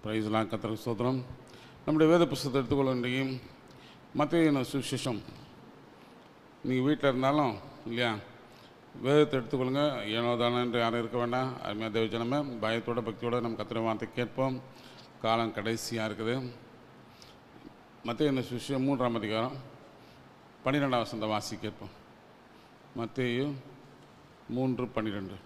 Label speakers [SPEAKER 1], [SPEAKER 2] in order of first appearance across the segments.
[SPEAKER 1] பிரைஸ்லாம் கத்திர சோதரம் நம்முடைய வேத புஸ்தகத்தை எடுத்துக்கொள்ள இன்றைக்கு மத்திய சுவிசேஷம் நீங்கள் வீட்டில் இருந்தாலும் இல்லையா வேதத்தை எடுத்துக்கொள்ளுங்க ஏனோ தானே என்று யாரும் இருக்க வேண்டாம் அருமையாக தேவஜனமே பயத்தோட பக்தியோட நம்ம கத்திர வார்த்தை கேட்போம் காலம் கடைசியாக இருக்குது மத்திய சுவிசேஷம் மூன்றாம் அதிகாரம் பன்னிரெண்டாம் வசந்த வாசி கேட்போம் மத்தேயு மூன்று பன்னிரெண்டு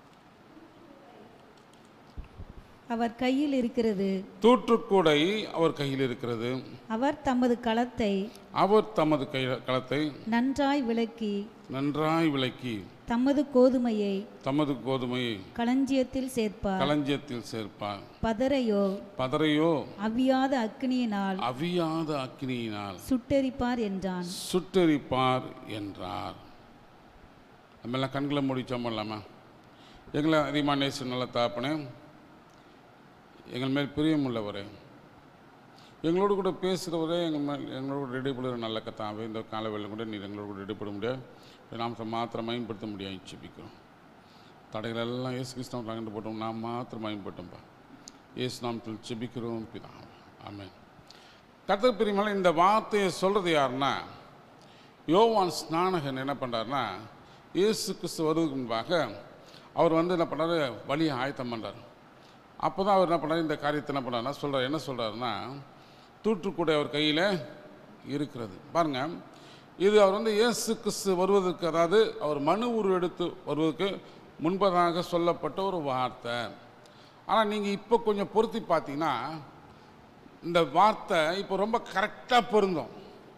[SPEAKER 2] அவர் கையில் இருக்கிறது
[SPEAKER 1] தூற்றுக்கூடை அவர் கையில் இருக்கிறது
[SPEAKER 2] அவர் தமது களத்தை
[SPEAKER 1] அவர் தமது கை களத்தை
[SPEAKER 2] நன்றாய் விளக்கி
[SPEAKER 1] நன்றாய் விளக்கி
[SPEAKER 2] தமது கோதுமையை
[SPEAKER 1] தமது கோதுமையை
[SPEAKER 2] களஞ்சியத்தில் சேர்ப்பார்
[SPEAKER 1] களஞ்சியத்தில் சேர்ப்பார்
[SPEAKER 2] பதரையோ
[SPEAKER 1] பதரையோ
[SPEAKER 2] அவியாத அக்னியினால்
[SPEAKER 1] அவியாத அக்கினியினால்
[SPEAKER 2] சுட்டெரிப்பார் என்றான்
[SPEAKER 1] சுட்டெரிப்பார் என்றார் நம்மெல்லாம் கண்களை முடிச்சோம் இல்லாமல் எங்களை அதிகமாக நேசம் நல்ல தாப்பனே எங்கள் மேல் பிரியமுள்ளவரே எங்களோடு கூட பேசுகிறவரே எங்கள் மேல் எங்களோட கூட இடைப்படுகிற நல்ல கத்தாவே இந்த காலவேளை கூட நீர் எங்களோட கூட இடைப்பட முடியாது நாம் மாத்திரம் பயன்படுத்த முடியாது ஜெபிக்கிறோம் தடைகள் எல்லாம் இயேசு கிறிஸ்தவம் கண்டு போட்டோம் நாம் மாத்திரம் பயன்பட்டோம்ப்பா இயேசு நாமத்தில் ஜெபிக்கிறோம் பிதா ஆமென் கர்த்தர் பிரியமலை இந்த வார்த்தையை சொல்கிறது யாருன்னா யோவான் ஸ்நானகன் என்ன பண்ணுறாருன்னா இயேசு கிறிஸ்து வருவதற்கு முன்பாக அவர் வந்து என்ன பண்ணாரு வழியை ஆயத்தம் பண்ணுறாரு அப்போ தான் அவர் என்ன பண்ணார் இந்த காரியத்தை என்ன பண்ணாருன்னா சொல்கிறார் என்ன சொல்கிறாருன்னா தூற்றுக்கூடை அவர் கையில் இருக்கிறது பாருங்க இது அவர் வந்து இயேசு கிறிஸ்து வருவதற்கு அதாவது அவர் மனு உருவெடுத்து வருவதற்கு முன்பதாக சொல்லப்பட்ட ஒரு வார்த்தை ஆனால் நீங்கள் இப்போ கொஞ்சம் பொருத்தி பார்த்தீங்கன்னா இந்த வார்த்தை இப்போ ரொம்ப கரெக்டாக பொருந்தும்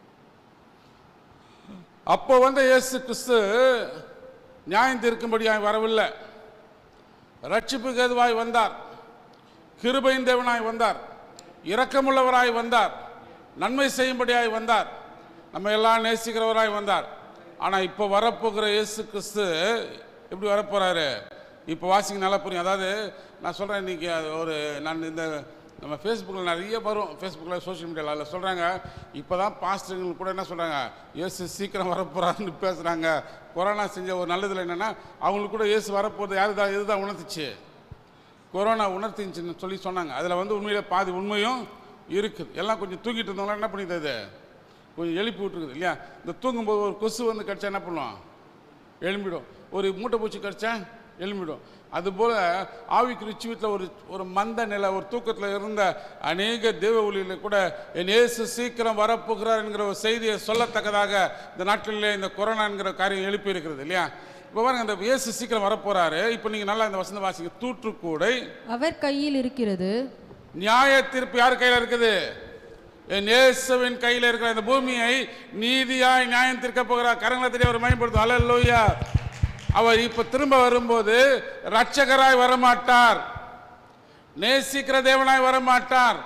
[SPEAKER 1] அப்போ வந்து இயேசு கிறிஸ்து நியாயம் தீர்க்கும்படியாய் வரவில்லை ரட்சிப்புக்கு எதுவாய் வந்தார் கிருபையின் தேவனாய் வந்தார் இரக்கமுள்ளவராய் வந்தார் நன்மை செய்யும்படியாய் வந்தார் நம்ம எல்லாம் நேசிக்கிறவராய் வந்தார் ஆனால் இப்போ வரப்போகிற இயேசு கிறிஸ்து எப்படி வரப்போகிறாரு இப்போ வாசிங்க நல்லா புரியும் அதாவது நான் சொல்கிறேன் இன்றைக்கி ஒரு நான் இந்த நம்ம ஃபேஸ்புக்கில் நிறைய வரும் ஃபேஸ்புக்கில் சோஷியல் மீடியாவில் அதில் சொல்கிறாங்க இப்போ தான் பாஸ்டருங்களுக்கு கூட என்ன சொல்கிறாங்க இயேசு சீக்கிரம் வரப்போகிறான்னு பேசுகிறாங்க கொரோனா செஞ்ச ஒரு நல்லதில் என்னென்னா அவங்களுக்கு கூட இயேசு வரப்போகுது யாரு தான் இதுதான் உணர்த்துச்சு கொரோனா உணர்த்திச்சுன்னு சொல்லி சொன்னாங்க அதில் வந்து உண்மையில பாதி உண்மையும் இருக்குது எல்லாம் கொஞ்சம் தூங்கிட்டு இருந்தவங்களாம் என்ன பண்ணிது கொஞ்சம் எழுப்பி விட்டுருக்குது இல்லையா இந்த தூங்கும்போது ஒரு கொசு வந்து கடிச்சா என்ன பண்ணுவோம் எழும்பிடும் ஒரு மூட்டை பூச்சி கடிச்சா எழும்பிடும் அதுபோல் ஆவிக்கு ருச்சி வீட்டில் ஒரு ஒரு மந்த நிலை ஒரு தூக்கத்தில் இருந்த அநேக தேவ ஒளியில் கூட என் இயேசு சீக்கிரம் வரப்போகிறார் என்கிற ஒரு செய்தியை சொல்லத்தக்கதாக இந்த நாட்களிலே இந்த கொரோனா என்கிற காரியம் எழுப்பி இருக்கிறது இல்லையா இப்போ பாருங்க இந்த இயேசு சீக்கிரம் வரப்போறாரு இப்போ நீங்கள் நல்லா இந்த வசந்த வாசிங்க தூற்றுக்கூடை
[SPEAKER 3] அவர் கையில் இருக்கிறது
[SPEAKER 1] நியாய தீர்ப்பு யார் கையில் இருக்குது என் இயேசுவின் கையில் இருக்கிற இந்த பூமியை நீதியாய் நியாயம் தீர்க்க போகிறார் கரங்களை தெரிய அவர் பயன்படுத்தும் அல்ல அவர் இப்ப திரும்ப வரும்போது ரட்சகராய் வரமாட்டார் நேசிக்கிற தேவனாய் வரமாட்டார்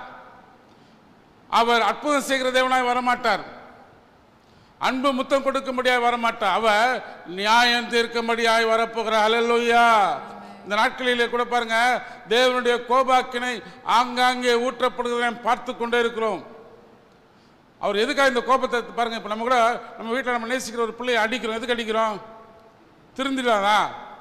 [SPEAKER 1] அவர் அற்புதம் செய்கிற தேவனாய் வரமாட்டார் அன்பு முத்தம் கொடுக்கும்படியாய் வரமாட்டார் அவர் நியாயம் தீர்க்கும்படியாய் வரப்போகிறார் அல்லேலூயா இந்த நாட்களிலே கூட பாருங்க தேவனுடைய கோபாக்கினை ஆங்காங்கே ஊற்றப்படுகிறதை நாம் பார்த்து கொண்டே இருக்கிறோம் அவர் எதுக்காக இந்த கோபத்தை பாருங்க இப்போ நம்ம கூட நம்ம வீட்டில் நம்ம நேசிக்கிற ஒரு பிள்ளையை அடிக்கிறோம் எதுக்கு அடிக்கிறோம் திருந்திடாதா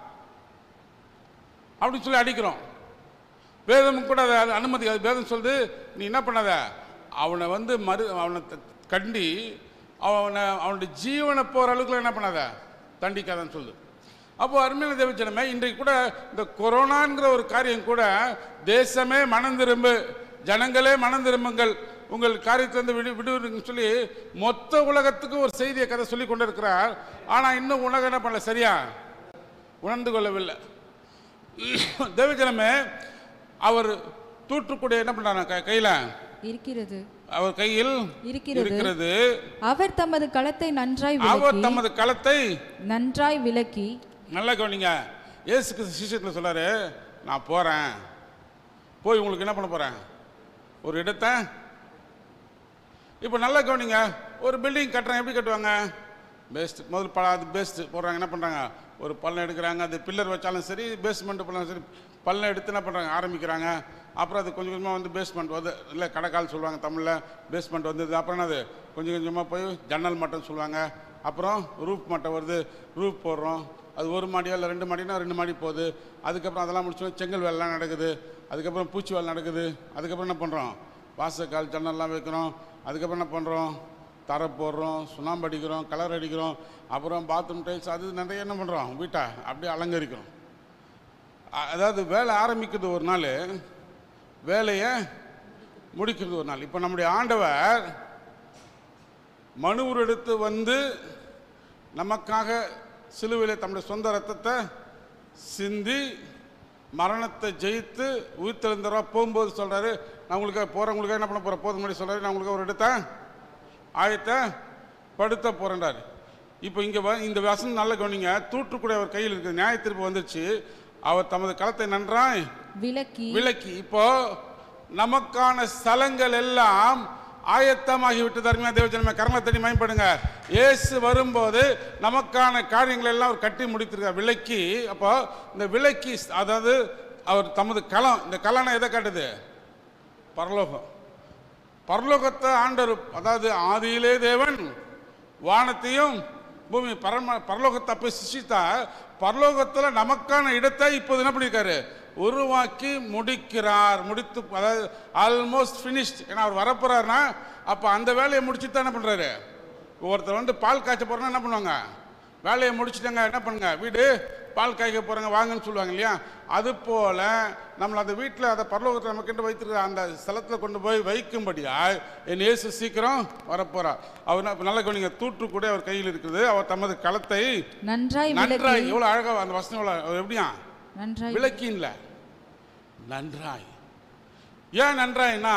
[SPEAKER 1] அப்படின்னு சொல்லி அடிக்கிறோம் வேதம் கூட அதை அது அனுமதி அது வேதம் சொல்லுது நீ என்ன பண்ணாத அவனை வந்து மறு அவனை த- கண்டி அவனை அவனுடைய ஜீவனை போகிற அளவுக்கு என்ன பண்ணாத தண்டிக்காதன்னு சொல்லுது அப்போ அருமையான தேவச்சனமே இன்றைக்கு கூட இந்த கொரோனாங்கிற ஒரு காரியம் கூட தேசமே மனம் திரும்பு ஜனங்களே மனம் திரும்புங்கள் உங்கள் காரியத்திலிருந்து விடு விடுவீங்கன்னு சொல்லி மொத்த உலகத்துக்கு ஒரு செய்தியை கதை சொல்லி கொண்டு இருக்கிறார் ஆனால் இன்னும் உலகம் என்ன பண்ணல சரியா உணர்ந்து கொள்ளவில்லை தேவஜனமே அவர் தூற்றுக்கூடிய என்ன பண்றாங்க கை- கையில
[SPEAKER 3] இருக்கிறது
[SPEAKER 1] அவர் கையில்
[SPEAKER 3] இருக்கிறது
[SPEAKER 1] இருக்கிறது
[SPEAKER 3] அவர் தமது களத்தை நன்றாய்
[SPEAKER 1] அவர்
[SPEAKER 3] விளக்கி
[SPEAKER 1] தமது களத்தை
[SPEAKER 3] நன்றாய் விளக்கி
[SPEAKER 1] நல்லா கவனிங்க இயேசு கிறிஸ்து சிஷ்யத்தில் சொன்னாரு நான் போறேன் போய் உங்களுக்கு என்ன பண்ண போறேன் ஒரு இடத்தை இப்போ நல்லா கவனிங்க ஒரு பில்டிங் கட்டுறேன் எப்படி கட்டுவாங்க பெஸ்ட் முதல் பல அது பெஸ்ட் போடுறாங்க என்ன பண்ணுறாங்க ஒரு பள்ளம் எடுக்கிறாங்க அது பில்லர் வச்சாலும் சரி பேஸ்மெண்ட் பண்ணாலும் சரி பள்ளம் எடுத்து என்ன பண்ணுறாங்க ஆரம்பிக்கிறாங்க அப்புறம் அது கொஞ்சம் கொஞ்சமாக வந்து பேஸ்மெண்ட் வந்து இல்லை கடைக்கால் சொல்லுவாங்க தமிழில் பேஸ்மெண்ட் வந்தது அப்புறம் என்னது கொஞ்சம் கொஞ்சமாக போய் ஜன்னல் மட்டம் சொல்லுவாங்க அப்புறம் ரூப் மட்டம் வருது ரூப் போடுறோம் அது ஒரு மாடியா இல்லை ரெண்டு மாடினா ரெண்டு மாடி போகுது அதுக்கப்புறம் அதெல்லாம் முடிச்சோம் செங்கல் வேலைலாம் நடக்குது அதுக்கப்புறம் பூச்சி வேலை நடக்குது அதுக்கப்புறம் என்ன பண்ணுறோம் வாசக்கால் ஜன்னல்லாம் வைக்கிறோம் அதுக்கப்புறம் என்ன பண்ணுறோம் தரை போடுறோம் சுண்ணாம்பு அடிக்கிறோம் கலர் அடிக்கிறோம் அப்புறம் பாத்ரூம் டைல்ஸ் அது நிறைய என்ன பண்ணுறோம் வீட்டை அப்படியே அலங்கரிக்கிறோம் அ- அதாவது வேலை ஆரம்பிக்கிறது ஒரு நாள் வேலையை முடிக்கிறது ஒரு நாள் இப்போ நம்முடைய ஆண்டவர் மனு எடுத்து வந்து நமக்காக சிலுவையில் தம்முடைய சொந்த ரத்தத்தை சிந்தி மரணத்தை ஜெயித்து உயிர்த்தெழுந்தரா போகும்போது சொல்கிறாரு நான் உங்களுக்கு போகிறவங்களுக்கு என்ன பண்ண போகிறேன் போதும் முன்னாடி சொல்கிறாரு நான் உங்களுக்கு ஒரு இடத்த ஆயத்தை படுத்த போகிறேன்டாரு இப்போ இங்கே வ இந்த வசனம் நல்ல கவனிங்க தூற்றுக்குடைய அவர் கையில் இருக்குது நியாய தீர்ப்பு வந்துருச்சு அவர் தமது களத்தை நன்றாய்
[SPEAKER 3] விலக்கி
[SPEAKER 1] விலக்கி இப்போ நமக்கான ஸ்தலங்கள் எல்லாம் ஆயத்தமாகி விட்டது அருமையா தேவஜனமே கர்ம தண்ணி மயப்படுங்க இயேசு வரும்போது நமக்கான காரியங்கள் எல்லாம் அவர் கட்டி முடித்திருக்கார் விலக்கி அப்போ இந்த விலக்கி அதாவது அவர் தமது களம் இந்த களம்னா எதை காட்டுது பரலோகம் பரலோகத்தை ஆண்டவர் அதாவது ஆதியிலே தேவன் வானத்தையும் பூமி பரம பரலோகத்தை அப்போ சிருஷ்டித்தா பரலோகத்தில் நமக்கான இடத்தை இப்போது என்ன பண்ணியிருக்காரு உருவாக்கி முடிக்கிறார் முடித்து அதாவது ஆல்மோஸ்ட் ஃபினிஷ்ட் ஏன்னா அவர் வரப்போறாருன்னா அப்போ அந்த வேலையை முடிச்சுட்டு தான் என்ன பண்ணுறாரு ஒருத்தர் வந்து பால் காய்ச்ச போகிறோன்னா என்ன பண்ணுவாங்க வேலையை முடிச்சுட்டாங்க என்ன பண்ணுங்க வீடு பால் காய்க்க போகிறாங்க வாங்கன்னு சொல்லுவாங்க இல்லையா அது போல் நம்மளை அந்த வீட்டில் அந்த பரலோகத்தை நமக்கிட்ட வைத்திருக்கிற அந்த ஸ்தலத்தில் கொண்டு போய் வைக்கும்படியா என் இயேசு சீக்கிரம் வரப்போகிறார் அவர் ந- நல்ல கவனிங்க தூற்று கூட அவர் கையில் இருக்குது அவர் தமது களத்தை
[SPEAKER 3] நன்றாய்
[SPEAKER 1] நன்றாய்
[SPEAKER 3] விலக்கி
[SPEAKER 1] எவ்வளோ அழகா அந்த வசனம் எவ்வளோ அவர் எப்படியா
[SPEAKER 3] நன்றாய்
[SPEAKER 1] விளக்கின்ல நன்றாய் ஏன் நன்றாய்னா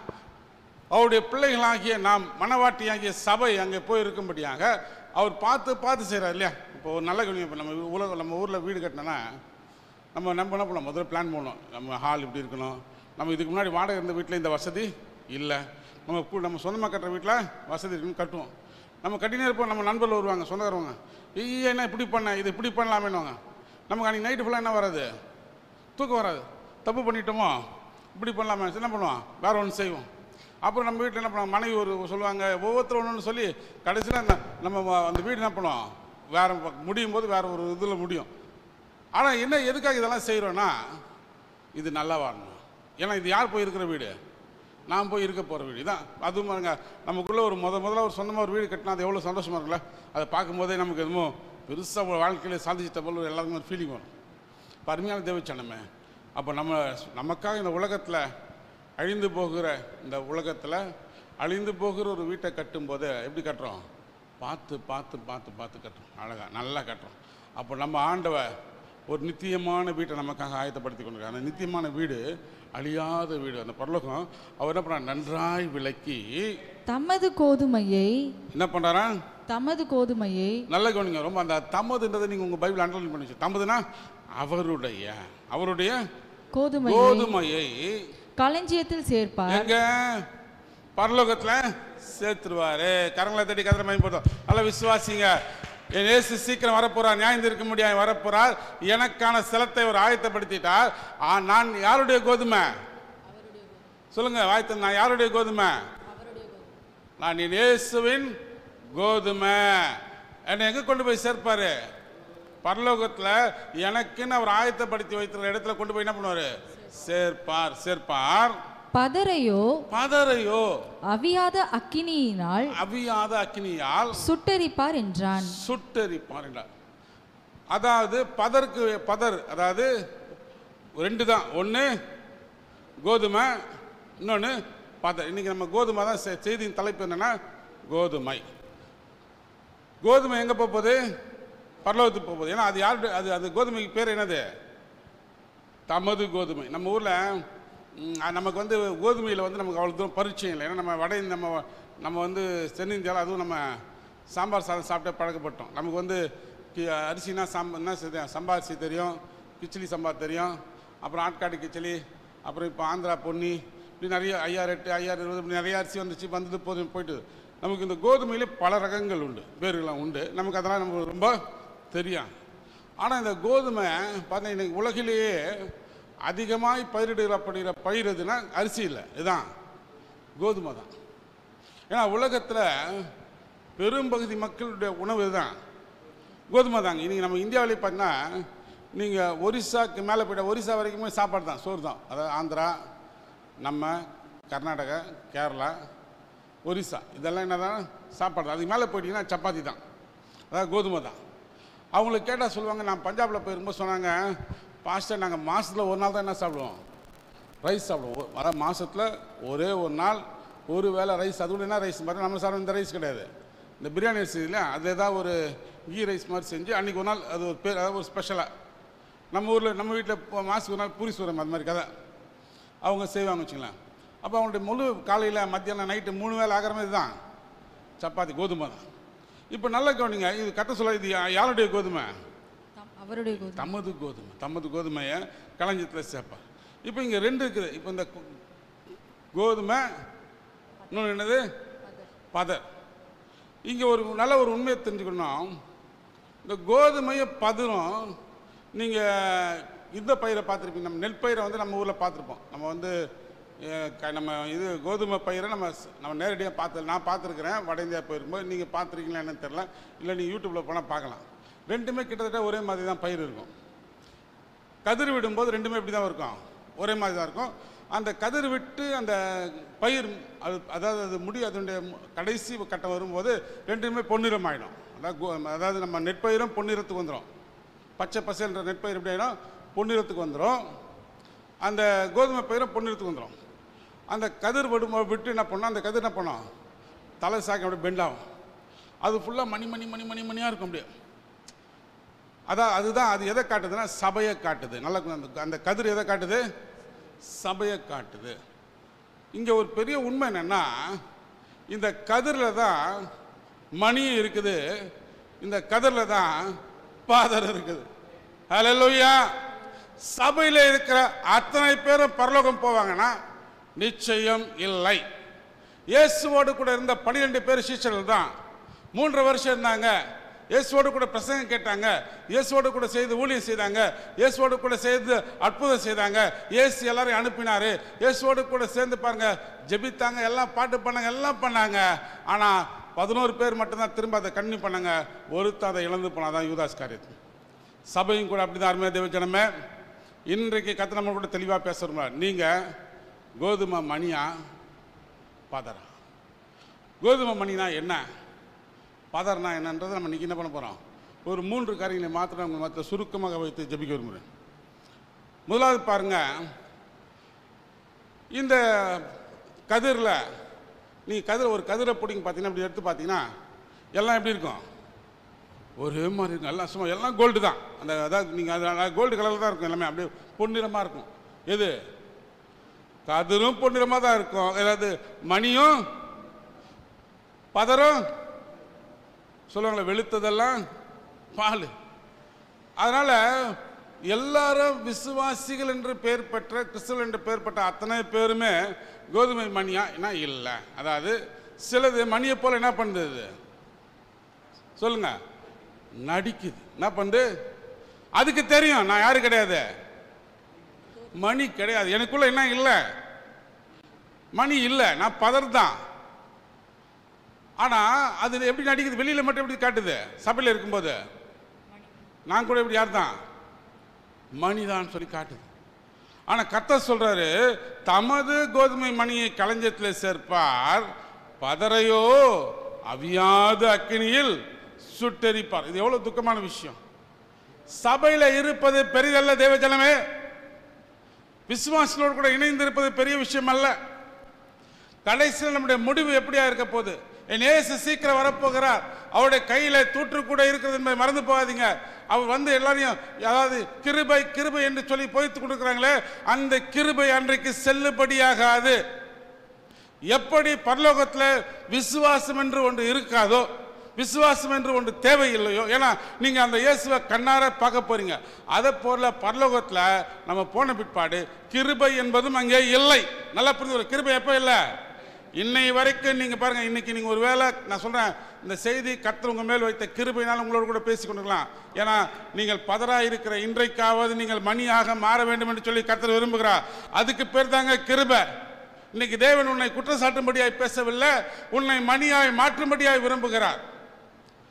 [SPEAKER 1] அவருடைய பிள்ளைகளாகிய நாம் மனவாட்டியாகிய சபை அங்கே போய் இருக்கும்படியாக அவர் பார்த்து பார்த்து செய்கிறார் இல்லையா இப்போ ஒரு நல்ல கவனியம் இப்போ நம்ம உலகம் நம்ம ஊரில் வீடு கட்டினோன்னா நம்ம நம்ம என்ன பண்ணோம் முதல்ல பிளான் பண்ணோம் நம்ம ஹால் இப்படி இருக்கணும் நம்ம இதுக்கு முன்னாடி வாடகை இருந்த வீட்டில் இந்த வசதி இல்லை நம்ம கு- நம்ம சொந்தமாக கட்டுற வீட்டில் வசதி இருக்குன்னு கட்டுவோம் நம்ம கட்டினே இருப்போம் நம்ம நண்பர்கள் வருவாங்க சொந்தக்காரவங்க ஐயா என்ன இப்படி பண்ண இது இப்படி பண்ணலாமேனுவாங்க நமக்கு அன்றைக்கி நைட்டு ஃபுல்லாக என்ன வராது தூக்கம் வராது தப்பு பண்ணிட்டோமோ இப்படி பண்ணலாமே என்ன பண்ணுவோம் வேற ஒன்று செய்வோம் அப்புறம் நம்ம வீட்டில் என்ன பண்ணுவோம் மனைவி ஒரு சொல்லுவாங்க ஒவ்வொருத்தரும் ஒன்று ஒன்று சொல்லி கடைசியில் நம்ம வ- அந்த வீடு என்ன பண்ணுவோம் வேற ப- முடியும் போது வேற ஒரு இதில் முடியும் ஆனால் என்ன எதுக்காக இதெல்லாம் செய்கிறோன்னா இது நல்லா வரணும் ஏன்னா இது யார் போய் இருக்கிற வீடு நான் போய் இருக்க போகிற வீடு தான் அதுவும் பாருங்க நமக்குள்ளே ஒரு முத முதல்ல ஒரு சொந்தமாக ஒரு வீடு கட்டினா அது எவ்வளோ சந்தோஷமாக இருக்குல்ல அதை பார்க்கும்போதே நமக்கு எதுவும் பெருசாக வாழ்க்கையில் சாதிச்சிட்ட போல ஒரு எல்லாருக்கும் ஒரு ஃபீலிங் வரும் இப்ப அருமையான தேவச்சனமே அப்போ நம்ம நமக்காக இந்த உலகத்தில் அழிந்து போகிற இந்த உலகத்தில் அழிந்து போகிற ஒரு வீட்டை கட்டும்போது எப்படி கட்டுறோம் பார்த்து பார்த்து பார்த்து பார்த்து கட்டுறோம் அழகாக நல்லா கட்டுறோம் அப்போ நம்ம ஆண்டவ ஒரு நித்தியமான வீட்டை நமக்காக ஆயத்தப்படுத்தி கொண்டிருக்காங்க அந்த நித்தியமான வீடு அழியாத வீடு அந்த பரலோகம் அவர் என்ன பண்ணுறார் நன்றாய் விளக்கி
[SPEAKER 3] தமது கோதுமையை
[SPEAKER 1] என்ன பண்ணுறாரா
[SPEAKER 3] தமது கோதுமையை
[SPEAKER 1] நல்ல கவனிங்க ரொம்ப அந்த தமதுன்றதை நீங்கள் உங்கள் பைபிள் அண்டர்லைன் பண்ணி வச்சு தமதுனா அவருடைய அவருடைய
[SPEAKER 3] கோதுமையை
[SPEAKER 1] கோதுமையை
[SPEAKER 3] களஞ்சியத்தில் சேர்ப்பார்
[SPEAKER 1] எங்க பரலோகத்துல சேர்த்துருவாரு கரங்களை தட்டி கதிர பயன்படுத்தும் நல்ல விசுவாசிங்க என் இயேசு சீக்கிரம் வரப்போறார் நியாயம் இருக்க முடியாது வரப்போறார் எனக்கான சிலத்தை அவர் ஆயத்தப்படுத்திட்டார் ஆ, நான் யாருடைய கோதுமை சொல்லுங்க வாய்த்த நான் யாருடைய கோதுமை நான் என் இயேசுவின் கோதுமை என்னை எங்க கொண்டு போய் சேர்ப்பாரு பரலோகத்துல எனக்குன்னு அவர் ஆயத்தப்படுத்தி வைத்திருக்கிற இடத்துல கொண்டு போய் என்ன பண்ணுவாரு சேர்ப்பார் சேர்ப்பார்
[SPEAKER 3] பதரையோ
[SPEAKER 1] பதரையோ
[SPEAKER 3] அவியாத அக்கினியினால்
[SPEAKER 1] அவியாத அக்னியால்
[SPEAKER 3] சுட்டெரிப்பார் என்றான்
[SPEAKER 1] சுட்டெரிப்பார் என்றார் அதாவது பதருக்கு பதர் அதாவது ரெண்டு தான் ஒன்று கோதுமை இன்னொன்று பதர் இன்னைக்கு நம்ம கோதுமை தான் செ- செய்தியின் தலைப்பு என்னன்னா கோதுமை கோதுமை எங்கே போகுது பரலோகத்துக்கு போகுது ஏன்னா அது யாருடைய அது அது கோதுமைக்கு பேர் என்னது தமது கோதுமை நம்ம ஊரில் நமக்கு வந்து கோதுமையில் வந்து நமக்கு அவ்வளோ தூரம் பரிச்சயம் இல்லை ஏன்னா நம்ம வட இந்திய- நம்ம நம்ம வந்து தென்னிந்தியாவில் அதுவும் நம்ம சாம்பார் சாதம் சாப்பிட்டே பழக்கப்பட்டோம் நமக்கு வந்து கி- அரிசினா சாம்பார் என்ன செய்ய சம்பா அரிசி தெரியும் கிச்சிலி சம்பார் தெரியும் அப்புறம் ஆட்காடு கிச்சலி அப்புறம் இப்போ ஆந்திரா பொன்னி இப்படி நிறைய ஐயாறு எட்டு ஐயாறு இருபது இப்படி நிறைய அரிசி வந்துச்சு வந்தது போதும் போயிட்டு நமக்கு இந்த கோதுமையிலே பல ரகங்கள் உண்டு பேர்கள்லாம் உண்டு நமக்கு அதெல்லாம் நமக்கு ரொம்ப தெரியும் ஆனால் இந்த கோதுமை பார்த்தீங்கன்னா இன்னைக்கு உலகிலேயே அதிகமாய் பயிரிடப்படுகிற பயிர் எதுனா அரிசி இல்லை இதுதான் கோதுமை தான் ஏன்னா உலகத்தில் பெரும்பகுதி மக்களுடைய உணவு இதுதான் கோதுமை தாங்க இன்னைக்கு நம்ம இந்தியாவிலே பார்த்தீங்கன்னா நீங்கள் ஒரிசாக்கு மேலே போய்ட்ட ஒரிசா வரைக்குமே சாப்பாடு தான் சோறு தான் அதாவது ஆந்திரா நம்ம கர்நாடகா கேரளா ஒரிசா இதெல்லாம் என்னதான் சாப்பாடு தான் அதுக்கு மேலே போயிட்டீங்கன்னா சப்பாத்தி தான் அதாவது கோதுமை தான் அவங்களுக்கு கேட்டால் சொல்லுவாங்க நான் பஞ்சாபில் போயிருக்கும்போது சொன்னாங்க பாஸ்டர் நாங்கள் மாதத்தில் ஒரு நாள் தான் என்ன சாப்பிடுவோம் ரைஸ் சாப்பிடுவோம் அதாவது மாதத்தில் ஒரே ஒரு நாள் ஒரு வேளை ரைஸ் அது கூட என்ன ரைஸ் மாதிரி நம்ம சாப்பிட இந்த ரைஸ் கிடையாது இந்த பிரியாணி ரைஸ் இல்லையா அது ஏதாவது ஒரு கீ ரைஸ் மாதிரி செஞ்சு அன்றைக்கி ஒரு நாள் அது ஒரு பேர் அதாவது ஒரு ஸ்பெஷலாக நம்ம ஊரில் நம்ம வீட்டில் மாதத்துக்கு ஒரு நாள் பூரி சூரம் அது மாதிரி கதை அவங்க செய்வாங்க வச்சுங்களேன் அப்போ அவங்களுடைய முழு காலையில் மத்தியானம் நைட்டு மூணு வேளை ஆகிற மாதிரி தான் சப்பாத்தி கோதுமை தான் இப்போ நல்லா கவனிங்க இது கட்ட சொல்ல இது யா- யாருடைய கோதுமை
[SPEAKER 3] தம்- அவருடைய கோதுமை
[SPEAKER 1] தமது கோதுமை தமது கோதுமையை களஞ்சியத்தில் சேர்ப்பார் இப்போ இங்கே ரெண்டு இருக்குது இப்போ இந்த கோ- கோதுமை இன்னொன்று என்னது பதர் இங்கே ஒரு நல்ல ஒரு உண்மையை தெரிஞ்சுக்கணும் இந்த கோதுமையை பதரும் நீங்கள் இந்த பயிரை பார்த்துருப்பீங்க நம்ம நெல் பயிரை வந்து நம்ம ஊரில் பார்த்துருப்போம் நம்ம வந்து அஹ், க- நம்ம இது கோதுமை பயிரை நம்ம ஸ்- நம்ம நேரடியாக பார்த்து நான் பார்த்துருக்குறேன் வட இந்தியா போயிருக்கும்போது நீங்கள் பார்த்துருக்கீங்களா என்னன்னு தெரில இல்லை நீங்கள் யூடியூப்பில் போனால் பார்க்கலாம் ரெண்டுமே கிட்டத்தட்ட ஒரே மாதிரி தான் பயிர் இருக்கும் கதிர் விடும்போது ரெண்டுமே இப்படி தான் இருக்கும் ஒரே மாதிரி தான் இருக்கும் அந்த கதிர் விட்டு அந்த பயிர் அது அதாவது அது முடி அதனுடைய மு- கடைசி கட்டம் வரும்போது ரெண்டுமே பொன்னிறம் ஆகிடும் அதாவது கோ- அதாவது நம்ம நெற்பயிரும் பொன்னிறத்துக்கு வந்துடும் பச்சை பசைன்ற நெற்பயிர் எப்படி ஆகிடும் பொன்னிறத்துக்கு வந்துடும் அந்த கோதுமை பயிரும் பொன்னிறத்துக்கு வந்துடும் அந்த கதிர் விடும் விட்டு என்ன பண்ணோம் அந்த கதிர் என்ன பண்ணோம் தலை சாக்கி அப்படியே பெண்ட் ஆகும் அது ஃபுல்லாக மணி மணி மணி மணி மணியாக இருக்கும் அப்படியே அதான் அதுதான் அது எதை காட்டுதுன்னா சபையை காட்டுது நல்லா அந்த அந்த கதிர் எதை காட்டுது சபையை காட்டுது இங்கே ஒரு பெரிய உண்மை என்னன்னா இந்த கதிரில் தான் மணி இருக்குது இந்த கதிரில் தான் பாதர் இருக்குது ஹalleluya சபையில் இருக்கிற அத்தனை பேரும் பரலோகம் போவாங்கன்னா நிச்சயம் இல்லை இயேசுவோடு கூட இருந்த பன்னிரெண்டு பேர் சீஷர்கள் தான் மூன்று வருஷம் இருந்தாங்க இயேசுவோடு கூட பிரசங்கம் கேட்டாங்க இயேசுவோடு கூட செய்து ஊழியம் செய்தாங்க இயேசுவோடு கூட செய்து அற்புதம் செய்தாங்க இயேசு எல்லாரையும் அனுப்பினாரு இயேசுவோடு கூட சேர்ந்து பாருங்க ஜெபித்தாங்க எல்லாம் பாட்டு பண்ணாங்க எல்லாம் பண்ணாங்க ஆனால் பதினோரு பேர் மட்டும்தான் திரும்ப அதை கண்ணி பண்ணாங்க ஒருத்தன் அதை இழந்து போனாதான் யூதாஸ் காரியத்து சபையும் கூட அப்படிதான் அருமையாக தேவ ஜனமே இன்றைக்கு கத்த நம்ம கூட தெளிவாக பேசுகிறோம்ல நீங்கள் கோதுமை மணியா பதரா கோதுமை மணினா என்ன பதர்னா என்னன்றதை நம்ம இன்னைக்கு என்ன பண்ண போகிறோம் ஒரு மூன்று காரியங்களை மாத்திரம் உங்கள் மற்ற சுருக்கமாக வைத்து ஜெபிக்க விரும்புகிறேன் முதலாவது பாருங்க இந்த கதிரில் நீ கதிர் ஒரு கதிரை பிடிங்க பார்த்தீங்கன்னா இப்படி எடுத்து பார்த்தீங்கன்னா எல்லாம் எப்படி இருக்கும் ஒரே மாதிரி இருக்கும் எல்லாம் சும்மா எல்லாம் கோல்டு தான் அந்த அதாவது நீங்கள் அது கோல்டு கலரில் தான் இருக்கும் எல்லாமே அப்படியே பொன்னிறமாக இருக்கும் எது கதிரும் பொன்னிறமாக தான் இருக்கும் அதாவது மணியும் பதரும் சொல்லுவாங்களே வெளுத்ததெல்லாம் பால் அதனால் எல்லாரும் விசுவாசிகள் என்று பெயர் பெற்ற கிறிஸ்துவ என்று பெயர் பெற்ற அத்தனை பேருமே கோதுமை மணியா என்ன இல்லை அதாவது சிலது மணியை போல என்ன பண்ணுது சொல்லுங்க நடிக்குது என்ன பண்ணுது அதுக்கு தெரியும் நான் யாரு கிடையாது மணி கிடையாது எனக்குள்ள என்ன இல்லை மணி இல்லை நான் பதர் தான் ஆனா அது எப்படி நடிக்குது வெளியில மட்டும் எப்படி காட்டுது சபையில் இருக்கும்போது நான் கூட இப்படி யார் தான் மணிதான் சொல்லி காட்டுது ஆனா கர்த்தர் சொல்றாரு தமது கோதுமை மணியை களஞ்சத்தில் சேர்ப்பார் பதரையோ அவியாத அக்கினியில் சுட்டெரிப்பார் இது எவ்வளவு துக்கமான விஷயம் சபையில இருப்பது பெரிதல்ல தேவஜனமே விசுவாசத்தோடு கூட இணைந்து இருப்பது பெரிய விஷயம் அல்ல கடைசியில் நம்முடைய முடிவு எப்படியா இருக்க போகுது என் ஏசு சீக்கிரம் வரப்போகிறார் அவருடைய கையில தூற்று கூட இருக்கிறது என்பதை மறந்து போகாதீங்க அவர் வந்து எல்லாரையும் அதாவது கிருபை கிருபை என்று சொல்லி போய்த்து கொடுக்குறாங்களே அந்த கிருபை அன்றைக்கு செல்லுபடியாகாது எப்படி பரலோகத்தில் விசுவாசம் என்று ஒன்று இருக்காதோ விசுவாசம் என்று ஒன்று தேவையில்லையோ ஏன்னா நீங்க அந்த இயேசுவை கண்ணார பார்க்க போறீங்க அதை போல பரலோகத்தில் நம்ம போன பிற்பாடு கிருபை என்பதும் அங்கே இல்லை நல்லா புரிந்து கொள்ளுங்க. கிருபை எப்போ இல்லை இன்னை வரைக்கும் நீங்க பாருங்க இன்னைக்கு நீங்க ஒரு வேளை நான் சொல்றேன் இந்த செய்தி கர்த்தர் உங்க மேல் வைத்த கிருபையினால் உங்களோட கூட பேசி கொண்டிருக்கலாம் ஏன்னா நீங்கள் பதறா இருக்கிற இன்றைக்காவது நீங்கள் மணியாக மாற வேண்டும் என்று சொல்லி கர்த்தர் விரும்புகிறார் அதுக்கு பேர் தாங்க கிருபை இன்னைக்கு தேவன் உன்னை குற்றச்சாட்டும்படியாய் பேசவில்லை உன்னை மணியாய் மாற்றும்படியாய் விரும்புகிறார்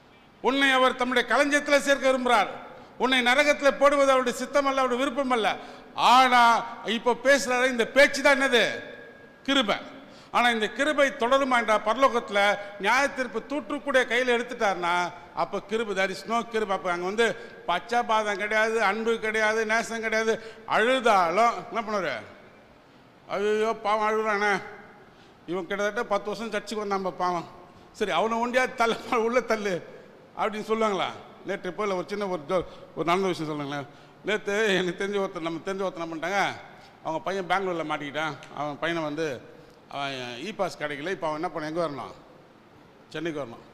[SPEAKER 1] உன்னை அவர் தம்முடைய களஞ்சியத்தில் சேர்க்க விரும்புகிறார் உன்னை நரகத்தில் போடுவது அவருடைய சித்தம் அல்ல அவருடைய விருப்பம் அல்ல ஆனா இப்போ பேசுறாரு இந்த பேச்சு தான் என்னது கிருபை ஆனா இந்த கிருபை தொடருமா என்ற பரலோகத்தில் நியாயத்தீர்ப்பு தூற்றுக்கூடிய கையில் எடுத்துட்டாருன்னா அப்போ கிருபை தர் இஸ் நோ கிருபை அப்போ அங்கே வந்து பச்சாபாதம் கிடையாது அன்பு கிடையாது நேசம் கிடையாது அழுதாலும் என்ன பண்ணுவாரு ஐயோ பாவம் அழுகுறானே இவன் கிட்டத்தட்ட பத்து வருஷம் சர்ச்சுக்கு வந்தான் பாவம் சரி அவனை ஒண்டியா தள்ளு உள்ள தள்ளு அப்படின்னு சொல்லுவாங்களா நேற்று இப்போ இல்லை ஒரு சின்ன ஒரு ஜோ- ஒரு நடந்த விஷயம் சொல்லுங்களேன் நேற்று எனக்கு தெரிஞ்ச ஒருத்தர் நம்ம தெரிஞ்ச ஒருத்தர் என்ன பண்ணிட்டாங்க அவங்க பையன் பெங்களூரில் மாட்டிக்கிட்டான் அவன் பையனை வந்து அவன் இ பாஸ் கிடைக்கல இப்போ அவன் என்ன பண்ண எங்கே வரணும் சென்னைக்கு வரணும்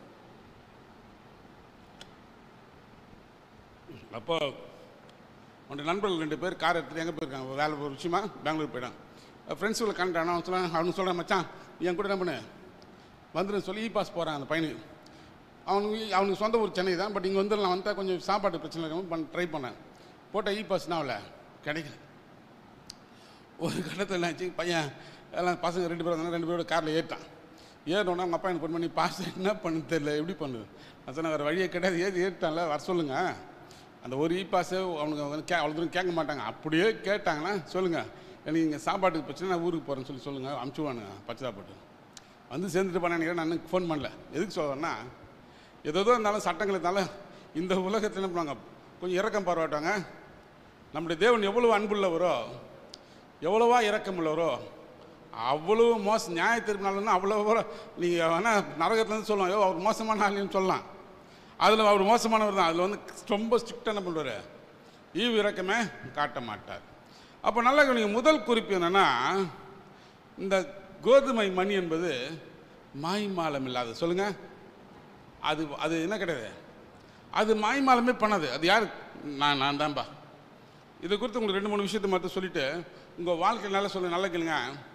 [SPEAKER 1] அப்போ உன்னுடைய நண்பர்கள் ரெண்டு பேர் கார் எடுத்துட்டு எங்கே போயிருக்காங்க வேலை ஒரு விஷயமா பெங்களூர் போயிட்டான் ஃப்ரெண்ட்ஸுகளை கண்டானா அவன் சொல்ல அவனுக்கு சொல்கிறேன் மச்சான் நீ என் கூட என்ன பண்ணு வந்துடும் சொல்லி இ பாஸ் போகிறான் அந்த பையனுக்கு அவனுக்கு அவனுக்கு சொந்த ஊர் சென்னை தான் பட் இங்கே வந்து நான் வந்தால் கொஞ்சம் சாப்பாடு பிரச்சனை இருக்கும் பண்ண ட்ரை பண்ணேன் போட்ட இ பாஸ் அவளை கிடைக்கல ஒரு கட்டத்தில் என்னாச்சு பையன் எல்லாம் பசங்க ரெண்டு பேரும் வந்தாங்க ரெண்டு பேரோட காரில் ஏறிட்டான் ஏறினோன்னா அவங்க அப்பா எனக்கு ஃபோன் பண்ணி பாஸ் என்ன பண்ணு தெரியல எப்படி பண்ணுது நான் சொன்னேன் வேறு வழியே கிடையாது ஏறி ஏறிட்டான்ல வர சொல்லுங்க அந்த ஒரு இ பாஸு அவனுக்கு வந்து கே அவ்வளோ தூரம் கேட்க மாட்டாங்க அப்படியே கேட்டாங்கன்னா சொல்லுங்கள் எனக்கு இங்கே சாப்பாட்டுக்கு பிரச்சனை நான் ஊருக்கு போகிறேன்னு சொல்லி சொல்லுங்கள் அமுச்சுவானுங்க பச்சை சாப்பாட்டு வந்து சேர்ந்துட்டு பண்ண நான் ஃபோன் பண்ணல எதுக்கு சொல்கிறேன்னா ஏதோ இருந்தாலும் சட்டங்கள் இருந்தாலும் இந்த உலகத்தில் என்ன பண்ணுவாங்க கொஞ்சம் இறக்கம் பாராட்டுவாங்க நம்முடைய தேவன் எவ்வளவு அன்புள்ளவரோ எவ்வளவா இரக்கமுள்ளவரோ அவ்வளவு மோசம் நியாய திருப்பினாலும் அவ்வளோ நீங்கள் வேணால் நரகத்துலேருந்து சொல்லலாம் ஐயோ அவர் மோசமான ஆளுன்னு சொல்லலாம் அதில் அவர் மோசமானவர் தான் அதில் வந்து ரொம்ப ஸ்ட்ரிக்டாக என்ன பண்ணுவார் ஈவு இறக்கமே காட்ட மாட்டார் அப்போ நல்லா நீங்கள் முதல் குறிப்பு என்னென்னா இந்த கோதுமை மணி என்பது மாய்மாலம் இல்லாத சொல்லுங்கள் அது அது என்ன கிடையாது அது மாய்மாலமே பண்ணாது அது யார் நான் நான் தான்பா இதை குறித்து உங்களுக்கு ரெண்டு மூணு விஷயத்தை மட்டும் சொல்லிட்டு உங்கள் வாழ்க்கை நல்லா சொல்ல நல்லா கேளுங்க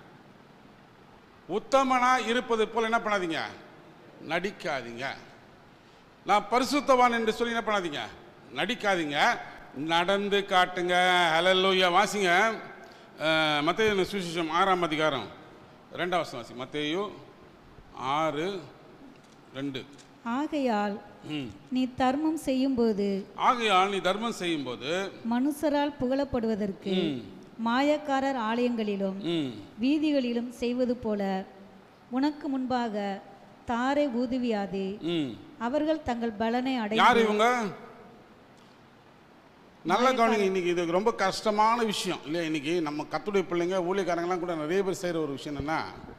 [SPEAKER 1] உத்தமனா இருப்பது போல என்ன பண்ணாதீங்க நடிக்காதீங்க நான் பரிசுத்தவான் என்று சொல்லி என்ன பண்ணாதீங்க நடிக்காதீங்க நடந்து காட்டுங்க ஹalleluya வாசிங்க மத்திய சுவிசேஷம் ஆறாம் அதிகாரம் ரெண்டாம் வசனம் வாசி மத்தேயு ஆறு ரெண்டு
[SPEAKER 2] ஆகையால்
[SPEAKER 1] ம்
[SPEAKER 2] நீ தர்மம் செய்யும்போது
[SPEAKER 1] ஆகையால் நீ தர்மம் செய்யும்போது
[SPEAKER 2] மனுஷரால் புகழப்படுவதற்கு
[SPEAKER 1] ம்.
[SPEAKER 2] மாயக்காரர் ஆலயங்களிலும்
[SPEAKER 1] ம்
[SPEAKER 2] வீதிகளிலும் செய்வது போல உனக்கு முன்பாக தாரை ஊதுவியாதே
[SPEAKER 1] ம்
[SPEAKER 2] அவர்கள் தங்கள் பலனை
[SPEAKER 1] யார்
[SPEAKER 2] அடைந்து
[SPEAKER 1] இவங்க நல்ல கவனிங்க இன்னைக்கு இது ரொம்ப கஷ்டமான விஷயம் இல்லையா இன்னைக்கு நம்ம கத்துடைய பிள்ளைங்க ஊழியக்காரங்களாம் கூட நிறைய பேர் செய்கிற ஒரு விஷயம் என்னன்னா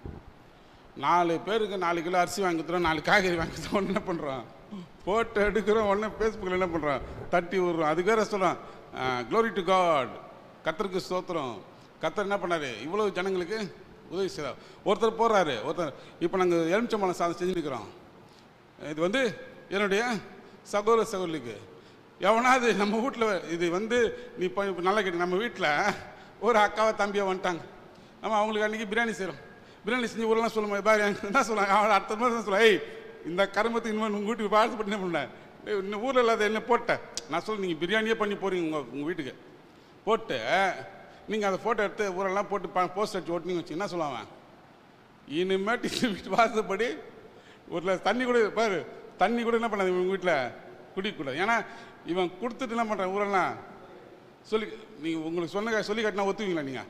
[SPEAKER 1] நாலு பேருக்கு நாலு கிலோ அரிசி வாங்கி கொடுத்துறோம் நாலு காய்கறி வாங்கி கொடுத்துறோம் உடனே என்ன பண்ணுறோம் போட்டோ எடுக்கிறோம் உடனே ஃபேஸ்புக்கில் என்ன பண்ணுறோம் தட்டி விடுறோம் அதுக்கு வேற சொல்கிறோம் க்ளோரி டு காட் கத்தருக்கு ஸ்தோத்திரம் கத்தர் என்ன பண்ணாரு இவ்வளவு ஜனங்களுக்கு உதவி செய்கிறார் ஒருத்தர் போடுறாரு ஒருத்தர் இப்போ நாங்கள் எலுமிச்சம்பழம் சாதம் செஞ்சுருக்கிறோம் இது வந்து என்னுடைய சகோதர சகோதரிக்கு எவனாவது நம்ம வீட்டில் இது வந்து நீ இப்போ இப்போ நல்லா கேட்டு நம்ம வீட்டில் ஒரு அக்காவை தம்பியை வந்துட்டாங்க நம்ம அவங்களுக்கு அன்றைக்கி பிரியாணி செய்கிறோம் பிரியாணி செஞ்சு ஊரெல்லாம் சொல்லுமா பாரு என்ன சொல்லுவாங்க அவன் அடுத்த மாதிரி சொல்லுவான் ஏய் இந்த கருமத்துக்கு இனிமேல் உங்கள் வீட்டுக்கு வாழ்த்து பண்ணி என்ன பண்ணேன் இன்னும் ஊரில் இல்லாத என்ன போட்டேன் நான் சொல்ல நீங்கள் பிரியாணியே பண்ணி போகிறீங்க உங்கள் உங்கள் வீட்டுக்கு போட்டு நீங்கள் அதை ஃபோட்டோ எடுத்து ஊரெல்லாம் போட்டு போஸ்ட் அடிச்சு ஓட்டினீங்க வச்சு என்ன சொல்லுவாங்க இனிமேட்டு இந்த வீட்டு வாசப்படி ஒரு கிளாஸ் தண்ணி கூட பாரு தண்ணி கூட என்ன பண்ணாது இவங்க வீட்டில் குடிக்கக்கூடாது ஏன்னா இவன் கொடுத்துட்டு என்ன பண்ணுறான் ஊரெல்லாம் சொல்லி நீங்கள் உங்களுக்கு சொன்ன சொல்லி காட்டினா ஒத்துவீங்களா நீங்கள்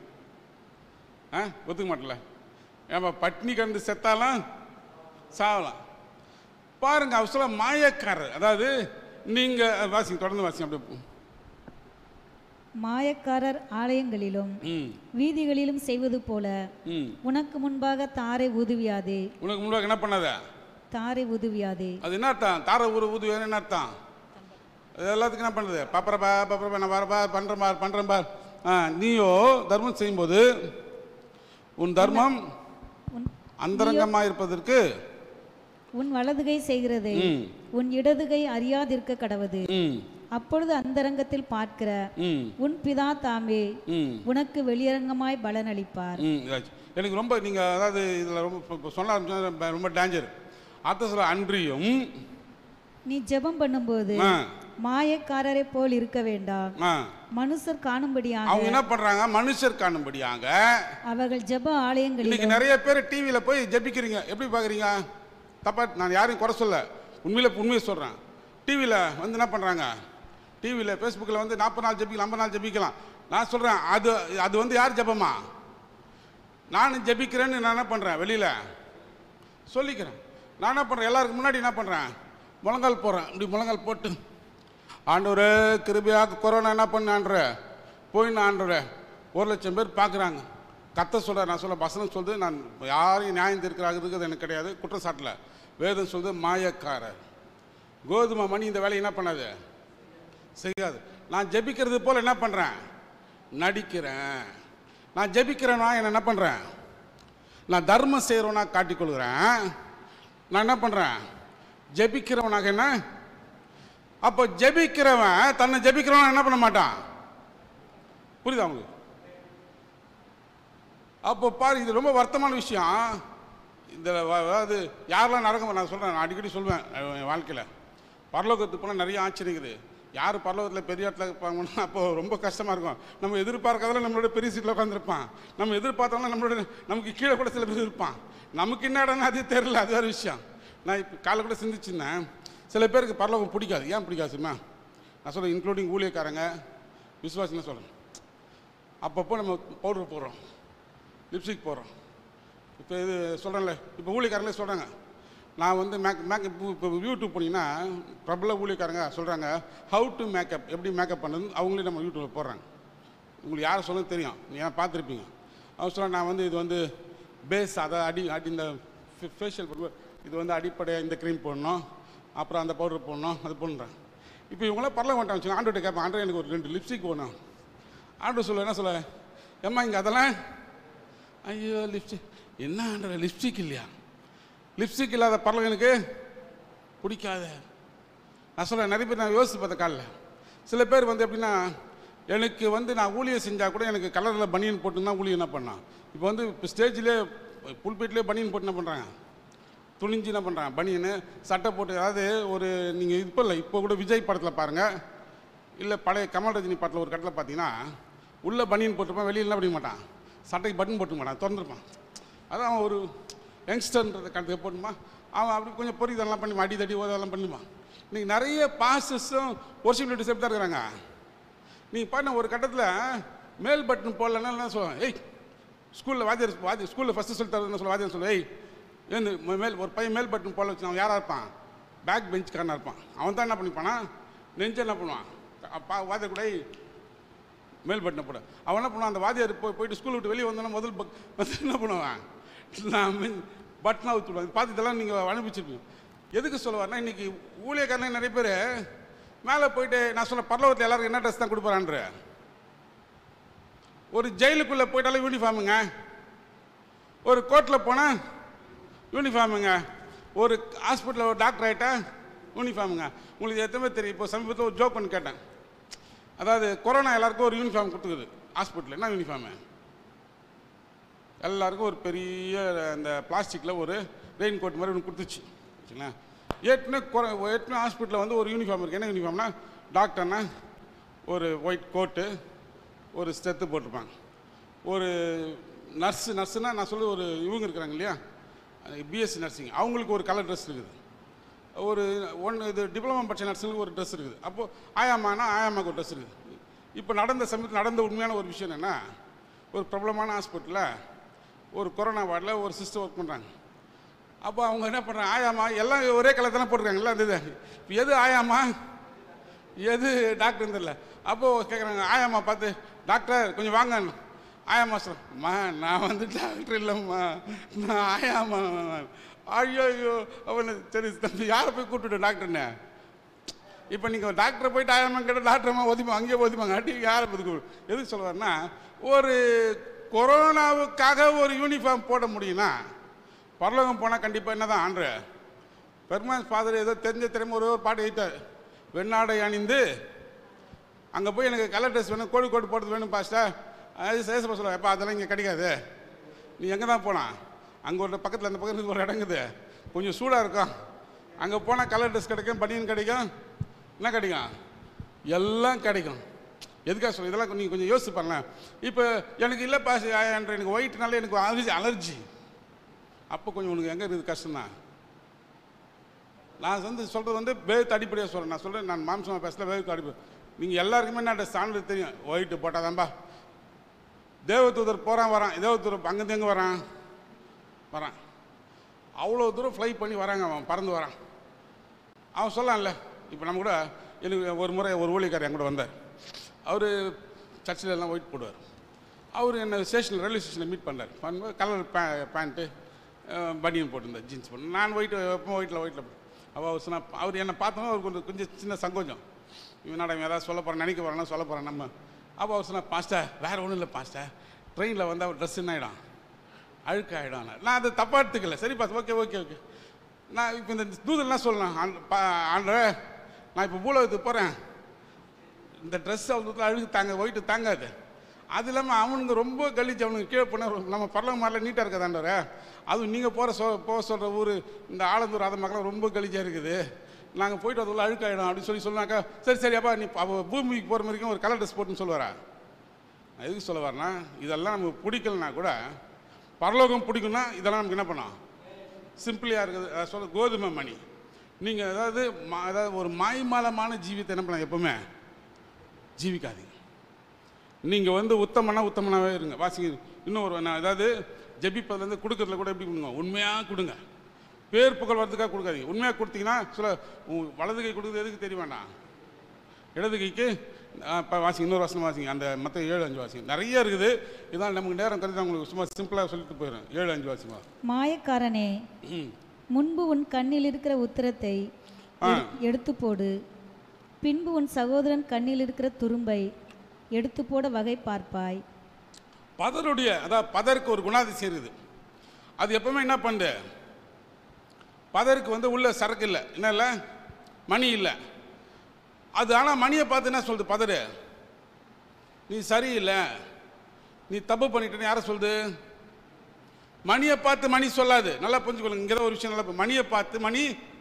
[SPEAKER 1] ஆ ஒத்துக்க மாட்டல ஏன்பா பட்னி கண்டு செத்தாலாம் சாவலாம் பாருங்க அவர் சொல்ல மாயக்காரர் அதாவது நீங்கள் வாசிங்க தொடர்ந்து வாசிங்க அப்படியே
[SPEAKER 2] மாயக்காரர் ஆலயங்களிலும்
[SPEAKER 1] ம்
[SPEAKER 2] வீதிகளிலும் செய்வது போல
[SPEAKER 1] ம்
[SPEAKER 2] உனக்கு முன்பாக தாரை ஊதுவியாதே
[SPEAKER 1] உனக்கு முன்னாடி என்ன பண்ணாத
[SPEAKER 2] தாரை ஊதுவியாதே
[SPEAKER 1] அது என்ன அர்த்தம் தார ஊர் ஊது வேணும் என்ன அர்த்தம் அது எல்லாத்துக்கும் என்ன பண்ணுறது பாப்பரப்பா பாப்பரப்பா நான் வரப்பா பண்ணுறேன் பார் பண்ணுறேன் பார் ஆ நீயோ தர்மம் செய்யும்போது உன் தர்மம்
[SPEAKER 2] உன்
[SPEAKER 1] அந்தரங்கமாக இருப்பதற்கு
[SPEAKER 2] உன் வலதுகை செய்கிறதை
[SPEAKER 1] ம்
[SPEAKER 2] உன் இடதுகை அறியாதிருக்க கடவது
[SPEAKER 1] ம்
[SPEAKER 2] அப்பொழுது அந்தரங்கத்தில் பார்க்கிற
[SPEAKER 1] ம்
[SPEAKER 2] உன் பிதா தாமே
[SPEAKER 1] ம்
[SPEAKER 2] உனக்கு வெளியரங்கமாய் பலனளிப்பார்
[SPEAKER 1] ம் இதாச்சு. எனக்கு ரொம்ப நீங்கள் அதாவது இதில் ரொம்ப இப்போ- இப்போ சொல்ல ஆரம்பிச்சா ரொம்ப- ரொம்ப டேஞ்சர் அர்த்தம் சொல்ல அன்றியும்
[SPEAKER 2] நீ ஜெபம் பண்ணும்போது
[SPEAKER 1] ஆ
[SPEAKER 2] மாயக்காரரை போல் இருக்க வேண்டாம்
[SPEAKER 1] ஆ
[SPEAKER 2] மனுஷர் காணும்படியாக
[SPEAKER 1] அவங்க என்ன பண்ணுறாங்க மனுஷர் காணும்படியாங்க
[SPEAKER 2] அவர்கள் ஜெப ஆலயங்களில்
[SPEAKER 1] இன்னைக்கு நிறைய பேர் டிவியில் போய் ஜெபிக்கிறீங்க எப்படி பார்க்குறீங்க தப்பா நான் யாரையும் குறை சொல்ல உண்மையில் உண்மையை சொல்கிறேன் டிவியில் வந்து என்ன பண்ணுறாங்க டிவியில் ஃபேஸ்புக்கில் வந்து நாற்பது நாள் ஜெபிக்கலாம் ஐம்பது நாள் ஜெபிக்கலாம் நான் சொல்கிறேன் அது அது வந்து யார் ஜெபமா நான் ஜெபிக்கிறேன்னு நான் என்ன பண்ணுறேன் வெளியில் சொல்லிக்கிறேன் நான் என்ன பண்ணுறேன் எல்லாருக்கும் முன்னாடி என்ன பண்ணுறேன் முழங்கால் போடுறேன் இப்படி முழங்கால் போட்டு ஆண்டவரே கிருபையாக கொரோனா என்ன பண்ணான்ற போய் ஆண்டவரே ஒரு லட்சம் பேர் பார்க்குறாங்க கத்த சொல்ற நான் சொல்ல வசனம் சொல்லுது நான் யாரையும் நியாயம் தீர்க்கிறாங்கிறது எனக்கு கிடையாது குற்றச்சாட்டில் வேதம் சொல்லுது மாயக்காரர் கோதுமை மணி இந்த வேலையை என்ன பண்ணாது செய்யாது நான் ஜெபிக்கிறது போல் என்ன பண்ணுறேன் நடிக்கிறேன் நான் ஜெபிக்கிறேன்னா என்ன என்ன பண்ணுறேன் நான் தர்மம் செய்கிறவனா காட்டிக்கொள்கிறேன் நான் என்ன பண்ணுறேன் ஜெபிக்கிறவனாக என்ன அப்போ ஜெபிக்கிறவன் தன்னை ஜெபிக்கிறவன் என்ன பண்ண மாட்டான் புரியுதா உங்களுக்கு அப்போ பாரு இது ரொம்ப வருத்தமான விஷயம் இந்த வ- அதாவது யாரெல்லாம் நடக்கும் நான் சொல்கிறேன் நான் அடிக்கடி சொல்லுவேன் அஹ் என் வாழ்க்கையில் பரலோகத்துக்கு போனால் நிறைய ஆச்சரிக்குது யார் பரலோகத்தில் பெரிய இடத்துல இருப்பாங்கன்னா அப்போ ரொம்ப கஷ்டமாக இருக்கும் நம்ம எதிர்பார்க்காதல நம்மளோட பெரிய சீட்டில் உட்காந்துருப்பான் நம்ம எதிர்பார்த்தோம்னா நம்மளோட நமக்கு கீழே கூட சில பேர் இருப்பான் நமக்கு என்ன இடம்னு அது தெரியல அது வேறு விஷயம் நான் இப்போ காலை கூட சிந்திச்சிருந்தேன் சில பேருக்கு பரலோகம் பிடிக்காது ஏன் பிடிக்காது சும்மா நான் சொல்கிறேன் இன்க்ளூடிங் ஊழியக்காரங்க விசுவாசின்னு சொல்கிறேன் அப்பப்போ நம்ம பவுடர் போடுறோம் லிப்ஸ்டிக் போடுறோம் இப்போ இது சொல்கிறேன்ல இப்போ ஊழியக்காரங்களே சொல்கிறாங்க நான் வந்து மேக் மேக்கப் இப்போ இப்போ யூடியூப் போனீங்கன்னா பிரபல ஊழியக்காரங்க சொல்கிறாங்க ஹவு டு மேக்கப் எப்படி மேக்கப் பண்ணுறது அவங்களே நம்ம யூடியூப்பில் போடுறாங்க உங்களுக்கு யாரை சொல்லுன்னு தெரியும் நீங்கள் பார்த்துருப்பீங்க அவங்க சொல்கிறாங்க நான் வந்து இது வந்து பேஸ் அதை அடி அடி இந்த ஃபேஷியல் இது வந்து அடிப்படையாக இந்த க்ரீம் போடணும் அப்புறம் அந்த பவுடர் போடணும் அது போடுறேன் இப்போ இவங்களாம் பரல மாட்டாங்க வச்சுக்கோங்க ஆண்டோட்ட கேட்பேன் ஆண்டோ எனக்கு ஒரு ரெண்டு லிப்ஸ்டிக் போடணும் ஆண்டோ சொல்ல என்ன சொல்ல ஏம்மா இங்கே அதெல்லாம் ஐயோ லிப்ஸ்டிக் என்ன ஆண்டவர் லிப்ஸ்டிக் இல்லையா லிப்ஸ்டிக் இல்லாத பரலங்க எனக்கு பிடிக்காத நான் சொல்கிறேன் நிறைய பேர் நான் யோசிச்சு பார்த்த காலில் சில பேர் வந்து எப்படின்னா எனக்கு வந்து நான் ஊழியம் செஞ்சால் கூட எனக்கு கலரில் பனியன் போட்டு தான் ஊழியம் என்ன பண்ணான் இப்போ வந்து இப்போ ஸ்டேஜ்லேயே புல்பீட்லேயே பனியன் போட்டு என்ன பண்ணுறாங்க துணிஞ்சு என்ன பண்ணுறாங்க பனியனு சட்டை போட்டு அதாவது ஒரு நீங்கள் இப்போ இல்லை இப்போ கூட விஜய் படத்தில் பாருங்கள் இல்லை பழைய கமல் ரஜினி படத்தில் ஒரு கட்டத்தில் பார்த்தீங்கன்னா உள்ளே பனியன் போட்டிருப்பான் வெளியில் என்ன பண்ணிக்க மாட்டான் சட்டைக்கு பட்டன் போட்டுக்க மாட்டான் திறந்துருப்பான் அதான் அவன் ஒரு யங்ஸ்டர்ன்றதை கணக்கு போட்டுமா அவன் அப்படி கொஞ்சம் பொறி இதெல்லாம் பண்ணி அடி தடி ஓதெல்லாம் பண்ணுவான் இன்னைக்கு நிறைய பாசஸும் ஒரிஜினல் சேர்த்து தான் இருக்கிறாங்க நீ பண்ண ஒரு கட்டத்தில் மேல் பட்டன் போடலன்னா என்ன சொல்லுவான் ஏய் ஸ்கூலில் வாத்தியார் வாத்தியார் ஸ்கூலில் ஃபஸ்ட்டு சொல்லி தரதுன்னு சொல்ல வாத்தியார் சொல்ல ஏய் ஏந்து மேல் ஒரு பையன் மேல் பட்டன் போல வச்சு அவன் யாராக இருப்பான் பேக் பெஞ்ச்காரனாக இருப்பான் அவன் தான் என்ன பண்ணிப்பானா நெஞ்சு என்ன பண்ணுவான் அப்பா வாத்தியார் கூட "ஏய், மேல் பட்டனை போட அவன் என்ன பண்ணுவான் அந்த வாத்தியார் போய் போயிட்டு ஸ்கூல் விட்டு வெளியே வந்தோன்னா முதல் பக் வந்து என்ன பண்ணுவான் நான் மீன் பட்டனை ஊற்றுடுவாங்க பார்த்து இதெல்லாம் நீங்கள் அனுப்பிச்சிருப்பீங்க எதுக்கு சொல்லுவார்னா இன்னைக்கு ஊழியக்காரனே நிறைய பேர் மேலே போயிட்டு நான் சொன்ன பரலோகத்தில் எல்லாருக்கும் என்ன ட்ரெஸ் தான் கொடுப்பாரான்ற ஒரு ஜெயிலுக்குள்ளே போயிட்டாலும் யூனிஃபார்முங்க ஒரு கோர்ட்டில் போனால் யூனிஃபார்முங்க ஒரு ஹாஸ்பிட்டலில் ஒரு டாக்டர் ஆகிட்டா யூனிஃபார்முங்க உங்களுக்கு எத்தனை தெரியும் இப்போ சமீபத்தில் ஒரு ஜோக் ஒன்று கேட்டேன் அதாவது கொரோனா எல்லாருக்கும் ஒரு யூனிஃபார்ம் கொடுத்துக்குது ஹாஸ்பிட்டலில் என்ன யூனிஃபார்மு எல்லாருக்கும் ஒரு பெரிய அந்த பிளாஸ்டிக்கில் ஒரு ரெயின் கோட் மாதிரி ஒன்று கொடுத்துச்சு வச்சுங்களேன் ஏற்கனவே கொர ஏற்கனவே ஹாஸ்பிட்டலில் வந்து ஒரு யூனிஃபார்ம் இருக்குது என்ன யூனிஃபார்ம்னா டாக்டர்னா ஒரு ஒயிட் கோட்டு ஒரு ஸ்டெத்து போட்டிருப்பாங்க ஒரு நர்ஸு நர்ஸுனா நான் சொல்லி ஒரு இவங்க இருக்கிறாங்க இல்லையா பிஎஸ்சி நர்சிங் அவங்களுக்கு ஒரு கலர் ட்ரெஸ் இருக்குது ஒரு ஒன்று இது டிப்ளமா படித்த நர்ஸுங்களுக்கு ஒரு ட்ரெஸ் இருக்குது அப்போது ஆயாமானா ஆயாமாக்கு ஒரு ட்ரெஸ் இருக்குது இப்போ நடந்த சமயத்தில் நடந்த உண்மையான ஒரு விஷயம் என்னென்னா ஒரு பிரபலமான ஹாஸ்பிட்டலில் ஒரு கொரோனா வார்டில் ஒரு சிஸ்டர் ஒர்க் பண்ணுறாங்க அப்போ அவங்க என்ன பண்ணுறாங்க ஆயாமா எல்லாம் ஒரே கலர் தானே போட்டிருக்காங்கல்ல அந்த இது இப்போ எது ஆயாமா எது டாக்டர் தெரியல அப்போது கேட்குறாங்க ஆயாம்மா பார்த்து டாக்டர் கொஞ்சம் வாங்க ஆயாம்மா சொல்ல அம்மா நான் வந்து டாக்டர் இல்லைம்மா நான் ஆயாம்மா ஐயோ ஐயோ அவனு சரி தம்பி யாரை போய் கூப்பிட்டு டாக்டர்னு இப்போ நீங்கள் டாக்டரை போயிட்டு ஆயாமா கேட்டால் டாக்டர்மா ஒதிப்பாங்க அங்கேயே ஒதிப்பாங்க அடி யாரை போய் கூப்பிடு எதுக்கு சொல்லுவார்னா ஒரு கொரோனாவுக்காக ஒரு யூனிஃபார்ம் போட முடியும்னா பரலோகம் போனால் கண்டிப்பாக என்ன தான் ஆண்டு பெர்மனன்ஸ் ஃபாதர் ஏதோ தெரிஞ்ச திறமை ஒரே ஒரு பாட்டு எழுத்தார் வெண்ணாடை அணிந்து அங்கே போய் எனக்கு கலர் ட்ரெஸ் வேணும் கோழி கோட்டு போடுறது வேணும் பாஸ்டா அது சேசப்பா சொல்லுவேன் எப்பா அதெல்லாம் இங்கே கிடைக்காது நீ எங்கே தான் போனா அங்கே ஒரு பக்கத்தில் அந்த பக்கத்தில் ஒரு இடங்குது கொஞ்சம் சூடாக இருக்கும் அங்கே போனால் கலர் ட்ரெஸ் கிடைக்கும் பனியன் கிடைக்கும் என்ன கிடைக்கும் எல்லாம் கிடைக்கும் எதுக்காக சொல்ல இதெல்லாம் நீங்கள் கொஞ்சம் யோசிச்சு பாருங்களேன் இப்போ எனக்கு இல்லை பாஸ் என்ற எனக்கு ஒயிட்னால எனக்கு அலர்ஜி அலர்ஜி அப்போ கொஞ்சம் உனக்கு எங்கே இருக்குது கஷ்டம்தான் நான் வந்து சொல்கிறது வந்து வேவுக்கு அடிப்படையாக சொல்கிறேன் நான் சொல்கிறேன் நான் மாம்சமாக பேசல வேவுக்கு அடிப்படை நீங்கள் எல்லாருக்குமே நான் சான்று தெரியும் ஒயிட்டு போட்டாதான்பா தேவதூதர் போகிறான் வரான் தேவதூதர் அங்கேருந்து எங்கே வரான் வரான் அவ்வளோ தூரம் ஃப்ளை பண்ணி வராங்க அவன் பறந்து வரான் அவன் சொல்லலாம்ல இப்போ நம்ம கூட எனக்கு ஒரு முறை ஒரு ஊழியக்காரர் என் கூட வந்தார் அவர் சர்ச்சில் எல்லாம் ஒயிட் போடுவார் அவர் என்ன ஸ்டேஷனில் ரயில்வே ஸ்டேஷனில் மீட் பண்ணார் பண்ணும்போது கலர் பே பேண்ட்டு பனியன் போட்டிருந்தார் ஜீன்ஸ் போட்டு நான் ஒயிட் எப்போ ஒயிட்டில் ஒயிட்டில் அவள் அவர் சொன்னா அவர் என்னை பார்த்தோன்னா அவர் கொஞ்சம் கொஞ்சம் சின்ன சங்கோஜம் இவன் நட ஏதாவது சொல்ல போகிறேன் நினைக்க போகிறான்னா சொல்ல போகிறேன் நம்ம அப்போ அவர் சொன்னா பாஸ்டர் வேறு ஒன்றும் இல்லை பாஸ்டர் ட்ரெயினில் வந்து அவர் ட்ரெஸ் என்ன ஆகிடும் அழுக்காயிடும் நான் அதை தப்பாக எடுத்துக்கல சரி பாஸ் ஓகே ஓகே ஓகே நான் இப்போ இந்த தூதெல்லாம் சொல்லலாம் ஆண்ட நான் இப்போ பூலகத்துக்கு போகிறேன் இந்த ட்ரெஸ் அவ்வளோ அழுகு தாங்க ஒயிட்டு தாங்காது அது இல்லாமல் அவனுங்க ரொம்ப கழிச்சு அவனுக்கு கீழே போனால் நம்ம பரலக மாதிரிலாம் நீட்டாக இருக்காதாண்டவர அதுவும் நீங்கள் போகிற சொ போக சொல்கிற ஊர் இந்த ஆலந்தூர் அதை மக்கள் ரொம்ப கழிச்சாக இருக்குது நாங்கள் போயிட்டு அதுக்குள்ள அழுக்காயிடும் அப்படின்னு சொல்லி சொன்னாக்கா சரி சரி அப்பா நீ அவ பூமிக்கு போகிற வரைக்கும் ஒரு கலர் ட்ரெஸ் போட்டுன்னு சொல்லுவாரா நான் எதுக்கு சொல்ல வரேன்னா இதெல்லாம் நமக்கு பிடிக்கலனா கூட பரலோகம் பிடிக்கும்னா இதெல்லாம் நமக்கு என்ன பண்ணோம் சிம்பிளியாக இருக்குது அஹ் சொல்ல கோதுமை மணி நீங்கள் அதாவது மா- அதாவது ஒரு மாய்மாலமான ஜீவித்தை என்ன பண்ணலாம் எப்பவுமே ஜீவிக்காதீங்க நீங்கள் வந்து உத்தமனா உத்தமனாகவே இருங்க வாசிங்க இன்னும் ஒரு நான் அதாவது ஜெபிப்பதுலேருந்து கொடுக்கறதுல கூட எப்படி கொடுங்க உண்மையாக கொடுங்க பேர் புகழ் வரதுக்காக கொடுக்காதீங்க உண்மையாக கொடுத்தீங்கன்னா சில உ- வலது கை கொடுக்குறது எதுக்கு தெரிய வேண்டாம் இடது கைக்கு இப்போ வாசிங்க இன்னொரு வசனம் வாசிங்க அந்த மற்ற ஏழு அஞ்சு வாசிங்க நிறைய இருக்குது இதான் நமக்கு நேரம் கருதி நான் உங்களுக்கு சும்மா சிம்பிளாக சொல்லிட்டு போயிடுறேன் ஏழு அஞ்சு வாசிங்க
[SPEAKER 2] மாயக்காரனே
[SPEAKER 1] ம்
[SPEAKER 2] முன்பு உன் கண்ணில் இருக்கிற உத்திரத்தை
[SPEAKER 1] ஆ.
[SPEAKER 2] எடு- எடுத்து போடு பின்பு உன் சகோதரன் கண்ணில் இருக்கிற துரும்பை எடுத்து போட வகை பார்ப்பாய்
[SPEAKER 1] பதருடைய அதாவது பதருக்கு ஒரு குணாதிசயம் இருக்குது அது எப்பவுமே என்ன பண்ணுது பதருக்கு வந்து உள்ள சரக்கு இல்லை என்ன இல்லை மணி இல்லை அது ஆனால் மணியை பார்த்து என்ன சொல்லுது பதரு நீ சரியில்லை நீ தப்பு பண்ணிட்டேன்னு யாரை சொல்லுது மணியை பார்த்து மணி சொல்லாது நல்லா புரிஞ்சுக்கொள்ளுங்க இங்கே தான் ஒரு விஷயம் நல்லா பு- மணியை பார்த்து மணி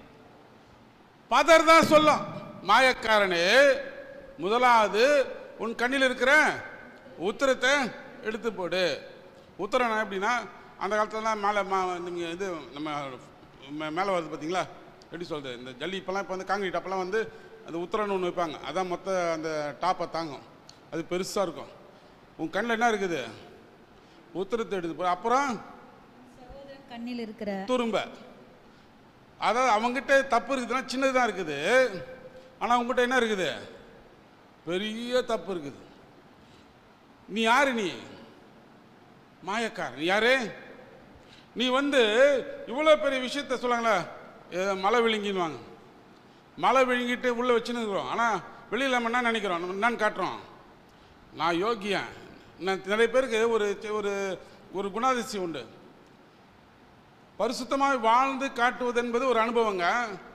[SPEAKER 1] பதர் தான் சொல்லும் மாயக்காரனே முதலாவது உன் கண்ணில் இருக்கிற உத்தரத்தை எடுத்து போடு உத்தரம் எப்படின்னா அந்த காலத்துலலாம் மேலே மா நீங்கள் இது நம்ம மே- மேலே வருது பார்த்தீங்களா எப்படி சொல்கிறது இந்த ஜல்லி இப்போலாம் இப்போ வந்து காங்கிரீட் அப்போல்லாம் வந்து அந்த உத்தரம்னு ஒன்று வைப்பாங்க அதான் மொத்த அந்த டாப்பை தாங்கும் அது பெருசாக இருக்கும் உன் கண்ணில் என்ன இருக்குது உத்தரத்தை எடுத்து போ அப்புறம்
[SPEAKER 2] சகோதரன் கண்ணில் இருக்கிற
[SPEAKER 1] துரும்ப அதாவது அவங்ககிட்ட தப்பு இருக்குதுன்னா சின்னது தான் இருக்குது ஆனால் உங்ககிட்ட என்ன இருக்குது பெரிய தப்பு இருக்குது நீ யாரு நீ மாயக்காரன் நீ யாரு நீ வந்து இவ்வளோ பெரிய விஷயத்த சொல்லுவாங்களா ஏதோ மலை விழுங்கின்னுவாங்க மலை விழுங்கிட்டு உள்ளே வச்சுன்னு இருக்கிறோம் ஆனால் வெளியில் நம்ம என்ன நினைக்கிறோம் நம்ம என்னன்னு காட்டுறோம் நான் யோகியன் நான் நிறைய பேருக்கு ஒரு ஒரு ஒரு குணாதிசயம் உண்டு பரிசுத்தமாக வாழ்ந்து காட்டுவது என்பது ஒரு அனுபவங்க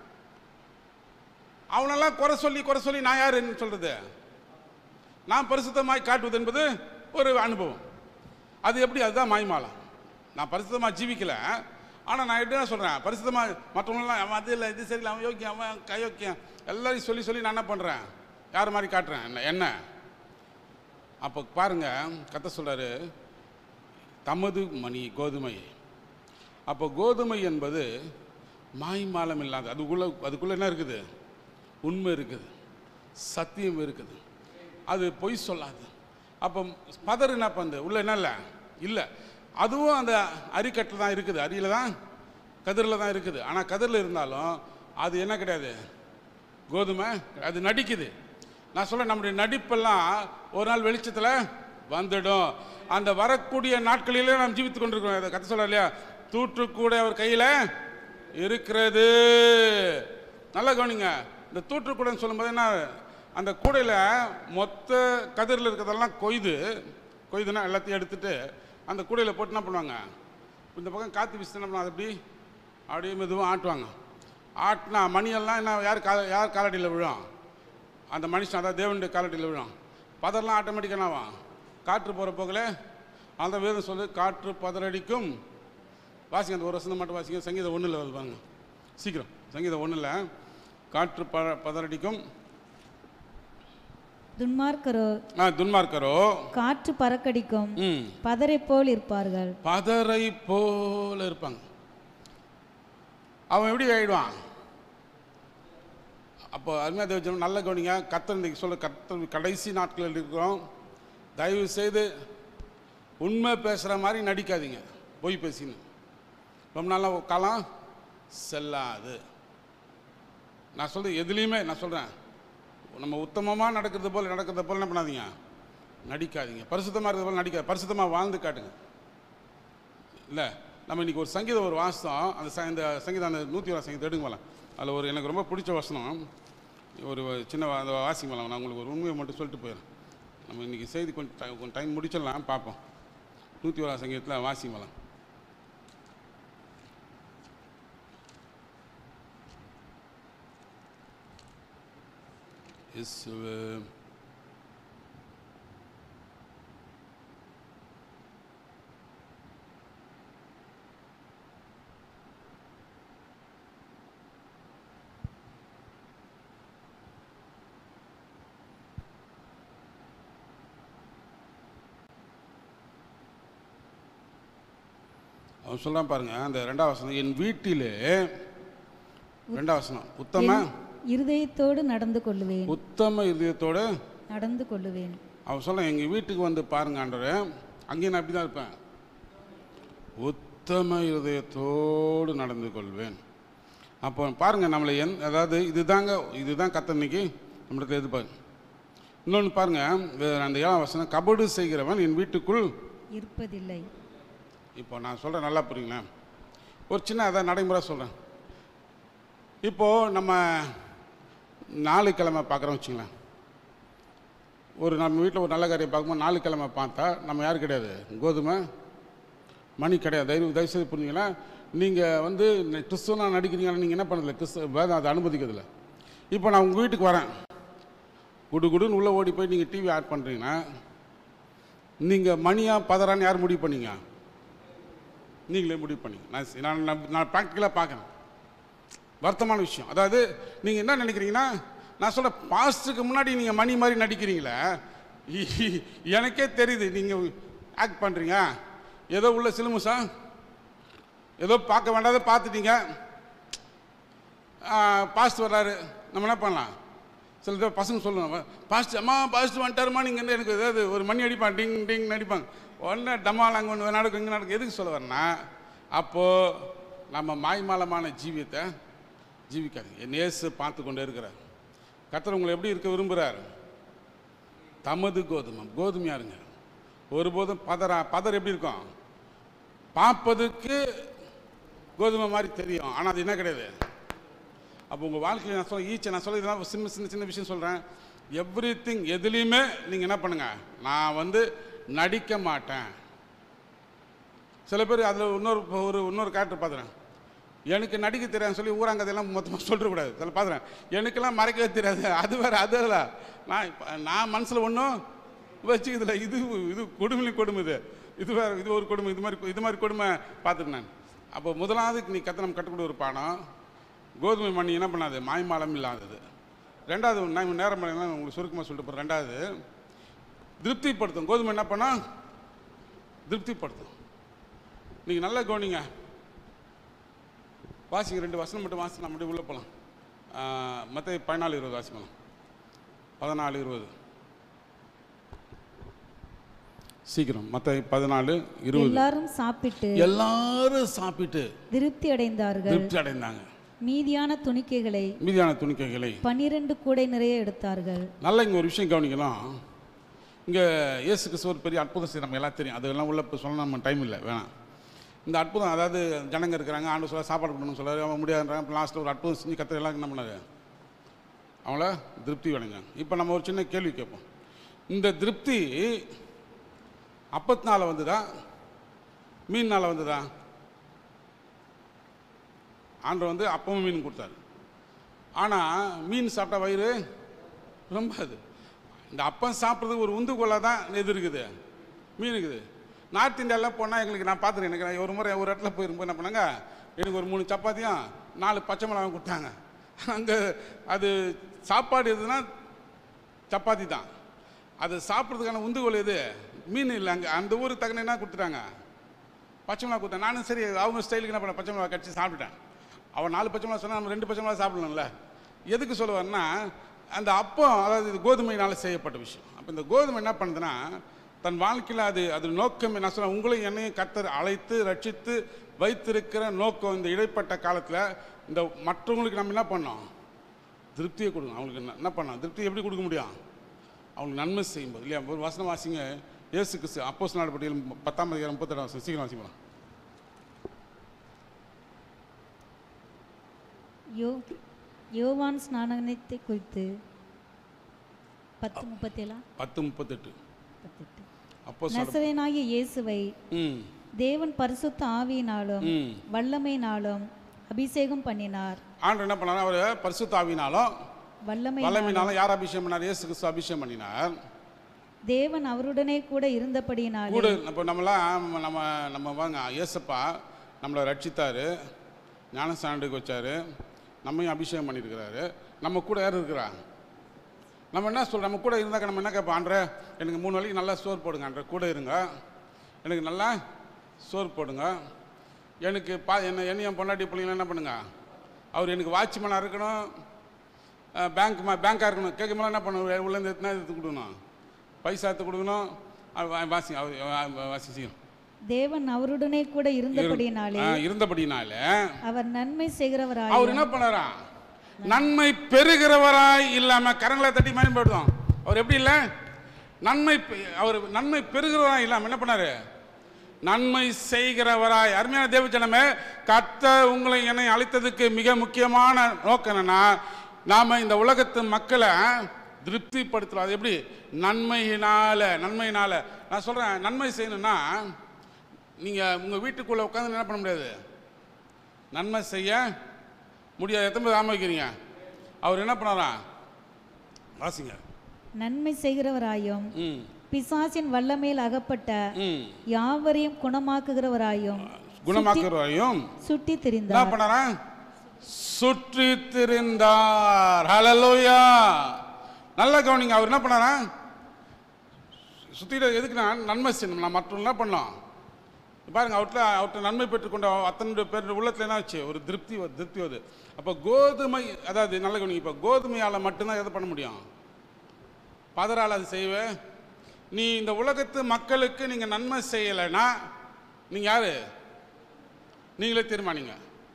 [SPEAKER 1] அவனெல்லாம் குறை சொல்லி குறை சொல்லி நான் யாருன்னு சொல்றது நான் பரிசுத்தமாய் காட்டுவது என்பது ஒரு அனுபவம் அது எப்படி அதுதான் மாய்மாலம் நான் பரிசுத்தமாக ஜீவிக்கல ஆனால் நான் எப்படி சொல்கிறேன் பரிசுத்தமாக மற்றவங்களாம் அவன் அது இல்லை இது சரியில்லை அவன் யோக்கியம் அவன் கையோக்கியம் எல்லாரையும் சொல்லி சொல்லி நான் என்ன பண்ணுறேன் யார் மாதிரி காட்டுறேன் என்ன என்ன அப்போ பாருங்க கத்த சொல்றாரு தமது மணி கோதுமை அப்போ கோதுமை என்பது மாய்மாலம் இல்லாத அதுக்குள்ள அதுக்குள்ள என்ன இருக்குது உண்மை இருக்குது சத்தியம் இருக்குது அது பொய் சொல்லாது அப்போ பதர் என்ன பண்ணுது உள்ள என்ன இல்லை இல்லை அதுவும் அந்த அரிக்கட்டில் தான் இருக்குது அரியில் தான் கதிரில் தான் இருக்குது ஆனால் கதிரில் இருந்தாலும் அது என்ன கிடையாது கோதுமை அது நடிக்குது நான் சொல்ல நம்முடைய நடிப்பெல்லாம் ஒரு நாள் வெளிச்சத்தில் வந்துடும் அந்த வரக்கூடிய நாட்களிலே நாம் ஜீவித்து கொண்டிருக்கிறோம் அதை கத்த சொல்ல இல்லையா தூற்று கூட அவர் கையில் இருக்கிறது நல்லா கவனிங்க இந்த தூற்று கூடைன்னு சொல்லும்போது என்ன அந்த கூடையில் மொத்த கதிரில் இருக்கிறதெல்லாம் கொய்து கொய்துனா எல்லாத்தையும் எடுத்துட்டு அந்த கூடையில் போட்டு என்ன பண்ணுவாங்க இந்த பக்கம் காற்று வீசி என்ன பண்ணுவாங்க அது அப்படி அப்படியே மெதுவாக ஆட்டுவாங்க ஆட்டினா மணியெல்லாம் என்ன யார் கால யார் காலடியில் விழும் அந்த மனுஷன் அதாவது தேவனுடைய காலடியில் விழும் பதர்லாம் ஆட்டோமேட்டிக்காக ஆகும் காற்று போகிற போகல அந்த வேதம் சொல்லு காற்று பதறடிக்கும் வாசிங்க அந்த ஒரு வசனம் மட்டும் வாசிங்க சங்கீதம் ஒன்றில் வருது பாருங்க சீக்கிரம் சங்கீதம் ஒன்றில் காற்று ப பதறடிக்கும்
[SPEAKER 2] துன்மார்க்கரோ
[SPEAKER 1] ஆ துன்மார்க்கரோ
[SPEAKER 2] காற்று பறக்கடிக்கும்
[SPEAKER 1] ம்
[SPEAKER 2] பதரை போல் இருப்பார்கள்
[SPEAKER 1] பதரை போல இருப்பாங்க அவன் எப்படி ஆயிடுவான் அப்போ அருமையா தேவஜனம் நல்ல கவனிங்க கத்தர் இன்னைக்கு சொல்ல கத்தர் கடைசி நாட்களில் இருக்கிறோம் தயவு செய்து உண்மை பேசுகிற மாதிரி நடிக்காதீங்க பொய் பேசின்னு ரொம்ப நாளாக காலம் செல்லாது நான் சொல்கிறது எதுலேயுமே நான் சொல்கிறேன் நம்ம உத்தமமாக நடக்கிறது போல் நடக்கிறது போல் என்ன பண்ணாதீங்க நடிக்காதீங்க பரிசுத்தமாக இருக்கிறது போல் நடிக்காது பரிசுத்தமாக வாழ்ந்து காட்டுங்க இல்லை நம்ம இன்னைக்கு ஒரு சங்கீதம் ஒரு வாசம் அந்த ச- இந்த சங்கீதம் அந்த நூற்றி ஒரு சங்கீதம் எடுங்க மேலாம் அதில் ஒரு எனக்கு ரொம்ப பிடிச்ச வசனம் ஒரு சின்ன வா- அந்த வாசிங்க மேலாம் நான் உங்களுக்கு ஒரு உண்மையை மட்டும் சொல்லிட்டு போயிடுறேன் நம்ம இன்னைக்கு செய்தி கொஞ்சம் டைம் கொஞ்சம் டைம் முடிச்சிடலாம் பார்ப்போம் நூற்றி ஓரா சங்கீதத்தில் வாசிங்க மேலாம் இயேசுவே அவன் சொல்றான் பாருங்க அந்த ரெண்டாவது வசனம் என் வீட்டிலே ரெண்டாவது வசனம் உத்தம
[SPEAKER 2] இருதயத்தோடு நடந்து கொள்ளுவேன்
[SPEAKER 1] உத்தம இதயத்தோடு
[SPEAKER 2] நடந்து கொள்ளுவேன்
[SPEAKER 1] அவன் சொல்ல எங்கள் வீட்டுக்கு வந்து பாருங்க ஆண்டவரே அங்கேயும் நான் அப்படி தான் இருப்பேன் உத்தம இருதயத்தோடு நடந்து கொள்வேன் அப்போ பாருங்க நம்மளை எந் அதாவது இதுதாங்க இதுதான் கத்த இன்னைக்கு நம்மளுக்கு எதிர்பார்க்கு இன்னொன்று பாருங்க வே- அந்த ஏழாம் வசனம் கபடு செய்கிறவன் என் வீட்டுக்குள்
[SPEAKER 2] இருப்பதில்லை
[SPEAKER 1] இப்போ நான் சொல்கிறேன் நல்லா புரியுங்களேன் ஒரு சின்ன அதான் நடைமுறை சொல்கிறேன் இப்போது நம்ம நாலு கிழமை பார்க்குறோம் வச்சுங்களேன் ஒரு நம்ம வீட்டில் ஒரு நல்ல காரியம் பார்க்கும்போது நாலு கிழமை பார்த்தா நம்ம யார் கிடையாது கோதுமை மணி கிடையாது தயவு தயவுசெய்து புரிஞ்சுங்களா நீங்கள் வந்து ந- கிறிஸ்துவனா நடிக்கிறீங்கன்னா நீங்கள் என்ன பண்ணதில்ல கிறிஸ்து வேதம் அதை அனுமதிக்கிறதில்ல இப்போ நான் உங்கள் வீட்டுக்கு வரேன் குடு குடுன்னு உள்ளே ஓடி போய் நீங்கள் டிவி ஆட் பண்ணுறீங்கன்னா நீங்கள் மணியா பதறான்னு யார் முடிவு பண்ணீங்க நீங்களே முடிவு பண்ணீங்க நான் சி- நான் நான் நான் ப்ராக்டிக்கலாக பார்க்குறேன் வருத்தமான விஷயம் அதாவது நீங்கள் என்ன நினைக்கிறீங்கன்னா நான் சொல்ல பாஸ்ட்டுக்கு முன்னாடி நீங்கள் மணி மாதிரி நடிக்கிறீங்களே இ- எனக்கே தெரியுது நீங்கள் ஆக்ட் பண்ணுறீங்க ஏதோ உள்ள சிலுமுசா ஏதோ பார்க்க வேண்டாத பார்த்துட்டீங்க பாஸ்ட் வர்றாரு நம்ம என்ன பண்ணலாம் சில பேர் பசங்க சொல்லுவாங்க பாஸ்ட் அம்மா பாஸ்ட் வந்துட்டாருமா நீங்கள் வந்து எனக்கு ஏதாவது ஒரு மணி அடிப்பான் டிங் டிங் அடிப்பாங்க உடனே டமால் அங்கே ஒன்று நடக்கும் இங்கே நடக்கும் எதுக்கு சொல்ல வரேன்னா அப்போது நம்ம மாய்மாலமான ஜீவியத்தை ஜீவிக்காதீங்க என் நேசு பார்த்து கொண்டே இருக்கிறார் கர்த்தர் உங்களை எப்படி இருக்க விரும்புகிறார் தமது கோதுமை கோதுமையா இருங்க ஒருபோதும் பதரா பதர் எப்படி இருக்கும் பார்ப்பதுக்கு கோதுமை மாதிரி தெரியும் ஆனால் அது என்ன கிடையாது அப்போ உங்கள் வாழ்க்கையில் நான் சொல்ல ஈச்சை நான் சொல்ல இதெல்லாம் சின்ன சின்ன சின்ன விஷயம் சொல்கிறேன் எவ்ரி திங் எதுலேயுமே நீங்கள் என்ன பண்ணுங்க நான் வந்து நடிக்க மாட்டேன் சில பேர் அதில் இன்னொரு ஒரு இன்னொரு கேரக்டர் பார்த்துறேன் எனக்கு நடிக்க தெரியாதுன்னு சொல்லி ஊராங்கதெல்லாம் மொத்தமாக சொல்லிடக்கூடாது அதில் பார்த்துறேன் எனக்கெல்லாம் மறைக்கவே தெரியாது அது வேறு அது இல்ல. நான் இப்ப- நான் மனசில் ஒன்றும் வச்சுக்கிறதுல இது இது கொடுமையிலும் கொடுமை இது இது வேறு இது ஒரு கொடுமை இது மாதிரி இது மாதிரி கொடுமை பார்த்துட்டு நான் அப்போ முதலாவது நீ கத்த நம்ம கற்றுக்கூடிய ஒரு பாடம் கோதுமை மணி என்ன பண்ணாது மாய்மாலம் இல்லாதது ரெண்டாவது நான் நேரம் பண்ணலாம் உங்களுக்கு சுருக்கமாக சொல்லிட்டு போகிறேன் ரெண்டாவது திருப்திப்படுத்தும் கோதுமை என்ன பண்ணா திருப்திப்படுத்தும் நீங்கள் நல்லா கவனிங்க வாசிங்க ரெண்டு வசனம் மட்டும் வாசி நம்ம அப்படியே உள்ளே போகலாம் மற்ற பதினாலு இருபது வாசிக்கலாம் பதினாலு இருபது சீக்கிரம் மற்ற பதினாலு இருபது
[SPEAKER 2] எல்லாரும் சாப்பிட்டு
[SPEAKER 1] எல்லாரும் சாப்பிட்டு
[SPEAKER 2] திருப்தி அடைந்தார்கள்
[SPEAKER 1] திருப்தி அடைந்தாங்க
[SPEAKER 2] மீதியான துணிக்கைகளை
[SPEAKER 1] மீதியான துணிக்கைகளை
[SPEAKER 2] பன்னிரண்டு கூடை நிறைய எடுத்தார்கள்
[SPEAKER 1] நல்லா இங்கே ஒரு விஷயம் கவனிக்கலாம் இங்கே இயேசு கிறிஸ்து ஒரு பெரிய அற்புதம் செய்ய நம்ம எல்லாம் தெரியும் அதெல்லாம் உள்ள இப்போ சொல்ல நம்ம டைம் இல்லை வேணாம் இந்த அற்புதம் அதாவது ஜனங்க இருக்கிறாங்க ஆண்டு சொல்ல சாப்பாடு கொடுக்கணும்னு சொல்ல அவன் முடியாதுன்றாங்க லாஸ்ட்டில் ஒரு அற்புதம் செஞ்சு கத்திர எல்லாம் என்ன பண்ணாரு அவங்கள திருப்தி வழங்க இப்போ நம்ம ஒரு சின்ன கேள்வி கேட்போம் இந்த திருப்தி அப்பத்தினால வந்ததா மீன்னால வந்ததா ஆண்டவர் வந்து அப்பவும் மீன் கொடுத்தாரு ஆனால் மீன் சாப்பிட்டா வயிறு ரொம்ப அது இந்த அப்பம் சாப்பிட்றதுக்கு ஒரு உந்துகோலாக தான் எது இருக்குது மீன் இருக்குது நார்த் இந்தியாவில் போனால் எங்களுக்கு நான் பார்த்துருக்கேன் எனக்கு நான் ஒரு முறை ஒரு இடத்துல போயிருக்கும்போது என்ன பண்ணாங்க எனக்கு ஒரு மூணு சப்பாத்தியும் நாலு பச்சை மிளகாயும் கொடுத்தாங்க அங்கே அது சாப்பாடு எதுனா சப்பாத்தி தான் அது சாப்பிட்றதுக்கான உந்துகோல் எது மீன் இல்லை அங்கே அந்த ஊருக்கு தகுந்த என்ன கொடுத்துட்டாங்க பச்சை மிளகா கொடுத்தேன் நானும் சரி அவங்க ஸ்டைலுக்கு என்ன பண்ண பச்சை மிளகா கடிச்சு சாப்பிட்டுட்டேன் அவன் நாலு பச்சை மிளகா சொன்னா நம்ம ரெண்டு பச்சை மிளகா சாப்பிடணும்ல எதுக்கு சொல்லுவார்னா அந்த அப்பம் அதாவது இது கோதுமையினால் செய்யப்பட்ட விஷயம் அப்போ இந்த கோதுமை என்ன பண்ணுதுன்னா தன் வாழ்க்கையில் அது அது நோக்கம் என்ன சொல்ல உங்களையும் என்னையும் கத்தர் அழைத்து ரட்சித்து வைத்திருக்கிற நோக்கம் இந்த இடைப்பட்ட காலத்தில் இந்த மற்றவங்களுக்கு நம்ம என்ன பண்ணோம் திருப்தியை கொடுக்கணும் அவங்களுக்கு என்ன- என்ன பண்ணலாம் திருப்தி எப்படி கொடுக்க முடியும் அவங்களுக்கு நன்மை செய்யும்போது இல்லையா ஒரு வசனம் வாசிங்க இயேசு கிறிஸ்து அப்போஸ் நாடு பட்டியல் பத்தாம் அதிகாரம் முப்பத்தெட்டாம் வசனம் சீக்கிரம் வாசிக்கலாம்
[SPEAKER 2] யோ யோவான் ஸ்நானத்தை குறித்து பத்து முப்பத்தேழா
[SPEAKER 1] பத்து முப்பத்தெட்டு
[SPEAKER 2] முப்பத்தெட்டு
[SPEAKER 1] அப்போ
[SPEAKER 2] நசரேனாகிய இயேசுவை
[SPEAKER 1] ம்
[SPEAKER 2] தேவன் பரிசுத்த ஆவியினாலும்
[SPEAKER 1] ம்
[SPEAKER 2] வல்லமையினாலும் அபிஷேகம் பண்ணினார்
[SPEAKER 1] ஆண்டு என்ன பண்ணார் அவர் பரிசுத்தாவினாலும்
[SPEAKER 2] வல்லமை
[SPEAKER 1] வல்லமையினாலும் யார் அபிஷேகம் பண்ணார் இயேசு கிறிஸ்து அபிஷேகம் பண்ணினார்
[SPEAKER 2] தேவன் அவருடனே கூட இருந்தபடியினாலே
[SPEAKER 1] கூட இப்போ நம்மளாம் நம்ம நம்ம வாங்க இயேசப்பா நம்மளை ரட்சித்தாரு ஞானஸ்தானத்துக்கு வச்சாரு நம்மையும் அபிஷேகம் பண்ணியிருக்கிறாரு நம்ம கூட யார் இருக்கிறா நம்ம என்ன சொல்கிறோம் நம்ம கூட இருந்தாக்க நம்ம என்ன கேட்போம் ஆண்டரே எனக்கு மூணு வேளைக்கு நல்லா சோறு போடுங்க ஆண்டரே கூட இருங்க எனக்கு நல்லா சோறு போடுங்க எனக்கு பா என்ன என்ன என் பொண்டாட்டி பிள்ளைங்க என்ன பண்ணுங்க அவர் எனக்கு வாட்ச்மேனாக இருக்கணும் பேங்க் பேங்காக இருக்கணும் கேட்கும் போது என்ன பண்ணணும் உள்ளேருந்து எத்தனை எடுத்து கொடுக்கணும் பைசா எடுத்து கொடுக்கணும் அது வா- வாசி அவர் வாசிச்சியும்
[SPEAKER 2] தேவன் அவருடனே கூட இருந்தபடியினாலே
[SPEAKER 1] இருந்தபடினால
[SPEAKER 2] அவர் நன்மை செய்கிறவராய்
[SPEAKER 1] அவர் என்ன பண்ணாராம் நன்மை பெறுகிறவராய் இல்லாம கரங்களை தட்டி பயன்படுத்தும் அவர் எப்படி இல்லை நன்மை பெ- அவர் நன்மை பெறுகிறவராய் இல்லாம என்ன பண்ணாரு நன்மை செய்கிறவராய் அருமையான தேவஜனமே கத்த உங்களை என்னை அழைத்ததுக்கு மிக முக்கியமான நோக்கம் என்னன்னா நாம இந்த உலகத்து மக்களை திருப்திப்படுத்துறோம் அது எப்படி நன்மையினால நன்மையினால நான் சொல்றேன் நன்மை செய்யணும்னா நீங்க உங்க வீட்டுக்குள்ள உட்காந்து என்ன பண்ண முடியாது நன்மை செய்ய முடியாது எத்தனை பேர் ஆம வைக்கிறீங்க அவர் என்ன பண்ணாரா வாசிங்க
[SPEAKER 2] நன்மை செய்கிறவராயும்
[SPEAKER 1] ம்
[SPEAKER 2] பிசாசின் வல்லமையில் அகப்பட்ட
[SPEAKER 1] ம்
[SPEAKER 2] யாவரையும் குணமாக்குகிறவராயும்
[SPEAKER 1] குணமாக்குறவரையும்
[SPEAKER 2] சுட்டி
[SPEAKER 1] என்ன
[SPEAKER 2] திரிந்தார்
[SPEAKER 1] பண்ணாரா சுற்றி திரிந்தார் ஹalleluya நல்லா கவனிங்க அவர் என்ன பண்ணாரா சுத்திட்டு எதுக்குன்னா நன்மை செய்யணும் நான் மற்றவங்க என்ன பண்ணோம் பாருங்க அவர்கிட்ட அவர்கிட்ட நன்மை பெற்றுக்கொண்ட அத்தனை பேர் உள்ளத்துல என்ன ஆச்சு ஒரு திருப்தி வருது திருப்தி வருது அப்போ கோதுமை அதாவது நல்ல கவனிங்க இப்போ கோதுமையால் மட்டும்தான் எதை பண்ண முடியும் பதறால் அது செய்வே நீ இந்த உலகத்து மக்களுக்கு நீங்கள் நன்மை செய்யலைன்னா நீங்கள் யாரு நீங்களே தீர்மானிங்க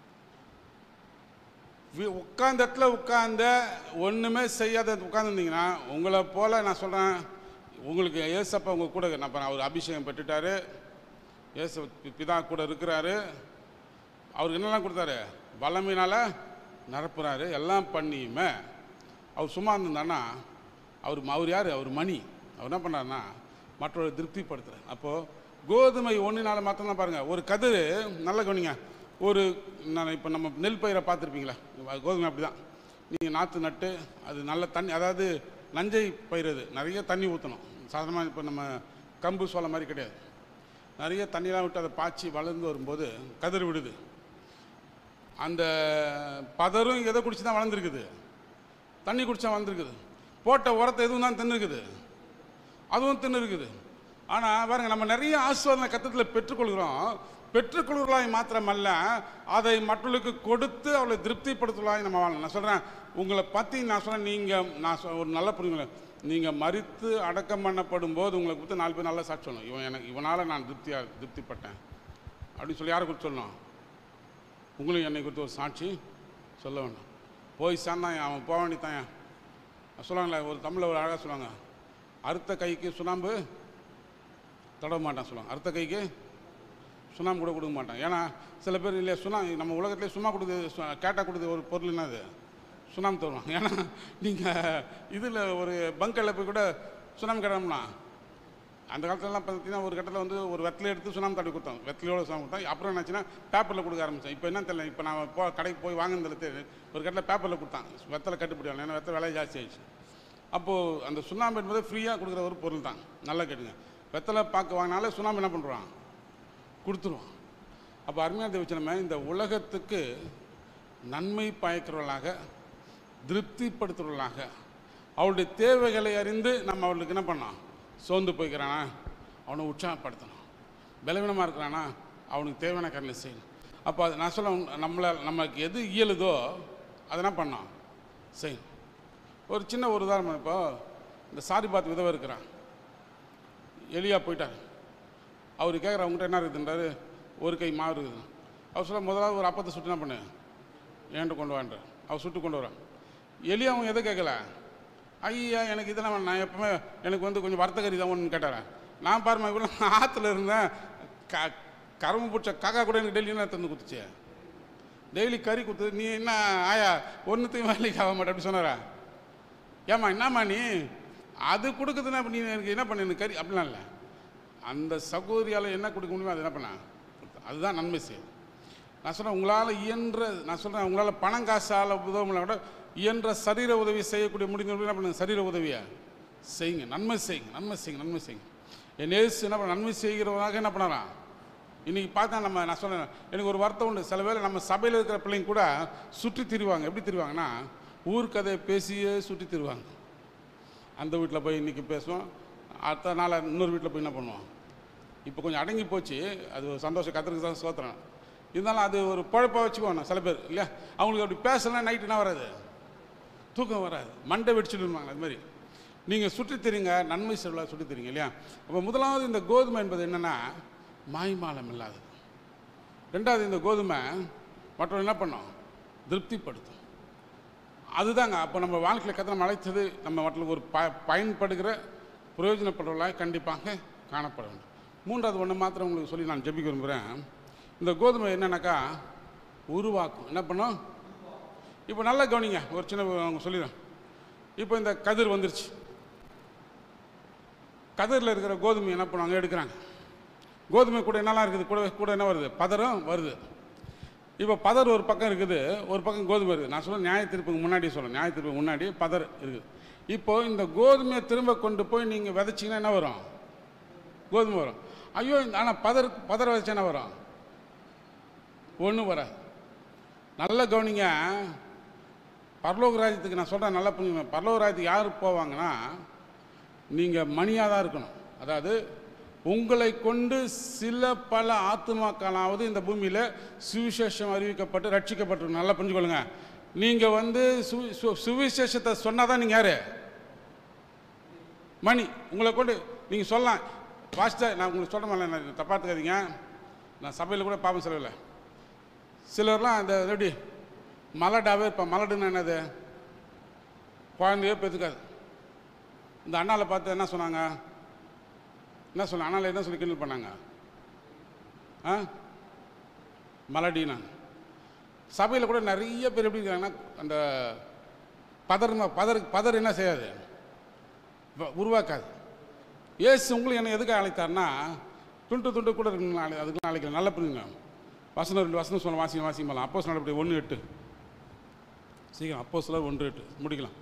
[SPEAKER 1] வி- உட்கார்ந்த இடத்துல உட்கார்ந்த ஒன்றுமே செய்யாத உட்காந்துருந்தீங்கன்னா உங்களை போல நான் சொல்கிறேன் உங்களுக்கு ஏசப்பா உங்கள் கூட நான் பாருங்க, அவர் அபிஷேகம் பெற்றுட்டாரு ஏசு பி- பிதா கூட இருக்கிறாரு அவருக்கு என்னெல்லாம் கொடுத்தாரு வல்லமையினால் நிரப்புறாரு எல்லாம் பண்ணியுமே அவர் சும்மா இருந்திருந்தாருன்னா அவர் அவர் யார் அவர் மணி அவர் என்ன பண்ணாருன்னா மற்றவரை திருப்திப்படுத்துறார் அப்போது கோதுமை ஒன்றினால மாத்திரம் பாருங்கள் ஒரு கதிர் நல்ல கவனிங்க ஒரு நான் இப்போ நம்ம நெல் பயிரை பார்த்துருப்பீங்களா கோதுமை அப்படி தான் நீங்கள் நாற்று நட்டு அது நல்ல தண்ணி அதாவது நஞ்சை பயிர் அது நிறைய தண்ணி ஊற்றணும் சாதாரணமாக இப்போ நம்ம கம்பு சோளம் மாதிரி கிடையாது நிறைய தண்ணியெலாம் விட்டு அதை பாய்ச்சி வளர்ந்து வரும்போது கதிர் விடுது அந்த பதரும் எதை குடிச்சு தான் வளர்ந்துருக்குது தண்ணி குடிச்சா வளர்ந்துருக்குது போட்ட உரத்தை எதுவும் தான் தின்னுருக்குது அதுவும் தின்னு இருக்குது ஆனால் பாருங்க நம்ம நிறைய ஆசீர்வாதம் கத்தத்தில் பெற்றுக்கொள்கிறோம் பெற்றுக்கொள்கிறாய் மாத்திரமல்ல அதை மற்றவர்களுக்கு கொடுத்து அவளை திருப்திப்படுத்தலாய் நம்ம வாழலாம் நான் சொல்கிறேன் உங்களை பற்றி நான் சொல்கிறேன் நீங்கள் நான் சொ- ஒரு நல்ல புரியுங்களேன் நீங்கள் மறித்து அடக்கம் பண்ணப்படும் போது உங்களை கொடுத்து நாலு பேர் நல்லா சாட்சி சொல்லணும் இவன் எனக்கு இவனால் நான் திருப்தியாக திருப்திப்பட்டேன் அப்படின்னு சொல்லி யாரை குறித்து சொல்லணும் உங்களையும் என்னை குறித்து ஒரு சாட்சி சொல்ல வேண்டாம் போய் சேர்ந்தான் அவன் போக வேண்டியதான் சொல்லுவாங்களே ஒரு தமிழில் ஒரு அழகாக சொல்லுவாங்க அறுத்த கைக்கு சுண்ணாம்பு தடவ மாட்டான் சொல்லுவாங்க அறுத்த கைக்கு சுண்ணாம்பு கூட கொடுக்க மாட்டான் ஏன்னா சில பேர் இல்லையா சுண்ணா நம்ம உலகத்திலே சும்மா கொடுக்குது கேட்டால் கொடுக்குது ஒரு பொருள் என்னது சுண்ணாம்பு தருவாங்க ஏன்னா நீங்கள் இதில் ஒரு பங்கரில் போய் கூட சுண்ணாம்பு கேட்டோம்னா அந்த காலத்துலலாம் பார்த்தீங்கன்னா ஒரு கட்டத்தில் வந்து ஒரு வெத்தலை எடுத்து சுண்ணாம்பு தடவி கொடுத்தோம் வெத்தலையோட சுண்ணாம்பு கொடுத்தோம் அப்புறம் என்னாச்சுன்னா பேப்பரில் கொடுக்க ஆரம்பித்தேன் இப்போ என்ன தெரியல இப்போ நான் போ கடைக்கு போய் வாங்கினதுல தெரி- ஒரு கட்டத்தில் பேப்பரில் கொடுத்தான் வெத்தலை கட்டுப்படி ஆகல ஏன்னா வெத்தலை விலை ஜாஸ்தி ஆயிடுச்சு அப்போது அந்த சுண்ணாம்பு என்பது ஃப்ரீயாக கொடுக்குற ஒரு பொருள் தான் நல்லா கேட்டுங்க வெத்தலை பார்க்க வாங்கினாலே சுண்ணாம்பு என்ன பண்ணுறான் கொடுத்துருவான் அப்போ அருமையான தேவச்சனமே இந்த உலகத்துக்கு நன்மை பயக்கிறவர்களாக திருப்திப்படுத்துறவர்களாக அவளுடைய தேவைகளை அறிந்து நம்ம அவளுக்கு என்ன பண்ணோம் சோர்ந்து போய்க்கிறானா அவனை உற்சாகப்படுத்தணும் பலவீனமாக இருக்கிறானா அவனுக்கு தேவையான காரியங்களை செய்யணும் அப்போ அது நான் சொல்ல நம்மளை நமக்கு எது இயலுதோ அதை என்ன பண்ணோம் செய்யணும் ஒரு சின்ன ஒரு உதாரணம் இப்போ இந்த சாரி பாத் விதவை இருக்கிறான் எலியா போயிட்டார் அவர் கேட்குற அவங்ககிட்ட என்ன இருக்குதுன்றாரு ஒரு கை மாவு இருக்குது அவர் சொல்ல முதலாவது ஒரு அப்பத்தை சுட்டு என்ன பண்ணு ஏன்ட்டு கொண்டு வான்ற அவர் சுட்டு கொண்டு வரான் எலியா அவன் எதை கேட்கல ஐயா எனக்கு இதெல்லாம் வேணாம். நான் எப்பவுமே எனக்கு வந்து கொஞ்சம் வறுத்த கறி தான் ஒன்று கேட்டாரன் நான் பாருமா இவ்வளோ ஆற்றுல இருந்தேன் க கரும்பு பிடிச்ச காக்கா கூட எனக்கு டெய்லி என்ன தந்து கொடுத்துச்சு டெய்லி கறி கொடுத்து நீ என்ன ஆயா ஒன்றுத்தையும் வேலைக்கு ஆக மாட்டே அப்படி சொன்னாரா ஏம்மா என்னம்மா நீ அது கொடுக்குதுன்னா அப்ப நீ எனக்கு என்ன பண்ண எனக்கு கறி அப்படிலாம் இல்லை அந்த சகோதரியால் என்ன கொடுக்க முடியுமோ அது என்ன பண்ண அதுதான் நன்மை செய்யும் நான் சொல்கிறேன் உங்களால் இயன்ற நான் சொல்கிறேன் உங்களால் பணம் காசால் உதவ முடியல கூட இயன்ற சரீர உதவி செய்யக்கூடிய முடிஞ்ச என்ன பண்ணுங்க சரீர உதவியை செய்யுங்க நன்மை செய்யுங்க நன்மை செய்யுங்க நன்மை செய்யுங்க என் நேசு என்ன பண்ண நன்மை செய்கிறவராக என்ன பண்ணலாம் இன்றைக்கி பார்த்தா நம்ம நான் சொன்னேன் எனக்கு ஒரு வருத்தம் உண்டு சில வேளை நம்ம சபையில் இருக்கிற பிள்ளைங்க கூட சுற்றி திரிவாங்க எப்படி திரிவாங்கன்னா ஊர் கதையை பேசியே சுற்றி திரிவாங்க அந்த வீட்டில் போய் இன்றைக்கி பேசுவோம் அடுத்த நாள் இன்னொரு வீட்டில் போய் என்ன பண்ணுவோம் இப்போ கொஞ்சம் அடங்கி போச்சு அது ஒரு சந்தோஷம் கத்திரிக்கு தான் சோத்துறேன் இருந்தாலும் அது ஒரு பழப்பாக வச்சுக்குவாங்க சில பேர் இல்லையா அவங்களுக்கு அப்படி பேசலாம் நைட்டு என்ன வராது தூக்கம் வராது மண்டை வெடிச்சிடுவாங்க அது மாதிரி நீங்கள் சுற்றி தெரியுங்க நன்மை செல்வா சுற்றி தெரியுங்க இல்லையா அப்போ முதலாவது இந்த கோதுமை என்பது என்னென்னா மாய்மாலம் இல்லாதது ரெண்டாவது இந்த கோதுமை மற்றவங்க என்ன பண்ணோம் திருப்திப்படுத்தும் அதுதாங்க அப்போ நம்ம வாழ்க்கையில் கதை நம்ம அழைத்தது நம்ம மற்றவங்களுக்கு ஒரு ப பயன்படுகிற பிரயோஜனப்படுறவர்களாக கண்டிப்பாக காணப்பட வேண்டும் மூன்றாவது ஒன்று மாத்திரம் உங்களுக்கு சொல்லி நான் ஜெபிக்க விரும்புகிறேன் இந்த கோதுமை என்னன்னாக்கா உருவாக்கும் என்ன பண்ணும் இப்போ நல்லா கவனிங்க ஒரு சின்ன அவங்க சொல்லிடுறேன் இப்போ இந்த கதிர் வந்துருச்சு கதிரில் இருக்கிற கோதுமை என்ன பண்ணுவாங்க எடுக்கிறாங்க கோதுமை கூட என்னலாம் இருக்குது கூட கூட என்ன வருது பதரும் வருது இப்போ பதர் ஒரு பக்கம் இருக்குது ஒரு பக்கம் கோதுமை இருக்குது நான் சொல்ல நியாய தீர்ப்புக்கு முன்னாடி சொல்கிறேன் நியாய தீர்ப்புக்கு முன்னாடி பதர் இருக்குது இப்போ இந்த கோதுமையை திரும்ப கொண்டு போய் நீங்கள் விதைச்சிங்கன்னா என்ன வரும் கோதுமை வரும் ஐயோ ஆனால் பதர் பதர் விதைச்சா என்ன வரும் ஒன்றும் வராது நல்ல கவனிங்க பரலோக ராஜ்யத்துக்கு நான் சொல்கிறேன் நல்லா புரிஞ்சுங்க பரலோக ராஜ்யத்துக்கு யார் போவாங்கன்னா நீங்கள் மணியாக தான் இருக்கணும் அதாவது உங்களை கொண்டு சில பல ஆத்துமாக்களாவது இந்த பூமியில் சுவிசேஷம் அறிவிக்கப்பட்டு ரட்சிக்கப்பட்டு நல்லா புரிஞ்சுக்கொள்ளுங்க நீங்கள் வந்து சு சு- சுவிசேஷத்தை சொன்னால் தான் நீங்கள் யார் மணி உங்களை கொண்டு நீங்கள் சொல்லலாம் பாஸ்டர் நான் உங்களுக்கு சொல்ல மாட்டேன் நான் தப்பா எடுத்துக்காதீங்க நான் சபையில் கூட பாப்பம் சொல்லலை சிலர்லாம் இந்த எப்படி மலடாவே இருப்பான் மலடுன்னு என்னது குழந்தையே பெற்றுக்காது இந்த அண்ணாவில் பார்த்து என்ன சொன்னாங்க என்ன சொன்னாங்க அண்ணாவில் என்ன சொல்லி கிண்டல் பண்ணாங்க ஆ மலடினாங்க சபையில் கூட நிறைய பேர் எப்படி இருக்காங்கன்னா அந்த பதர்மா பதர் பதர் என்ன செய்யாது வ- உருவாக்காது ஏசு உங்களுக்கு என்ன எதுக்கு அழைத்தார்னா துண்டு துண்டு கூட இருக்கு நாளை அதுக்கு நாளைக்கு நல்ல புரியுங்க வசனம் ரெண்டு வசனம் சொல்ல வாசிங்க வாசிங்க போகலாம் அப்போ நடப்படி ஒன்று எட்டு சீக்கிரம் அப்போ சிலர் ஒன்று எட்டு முடிக்கலாம்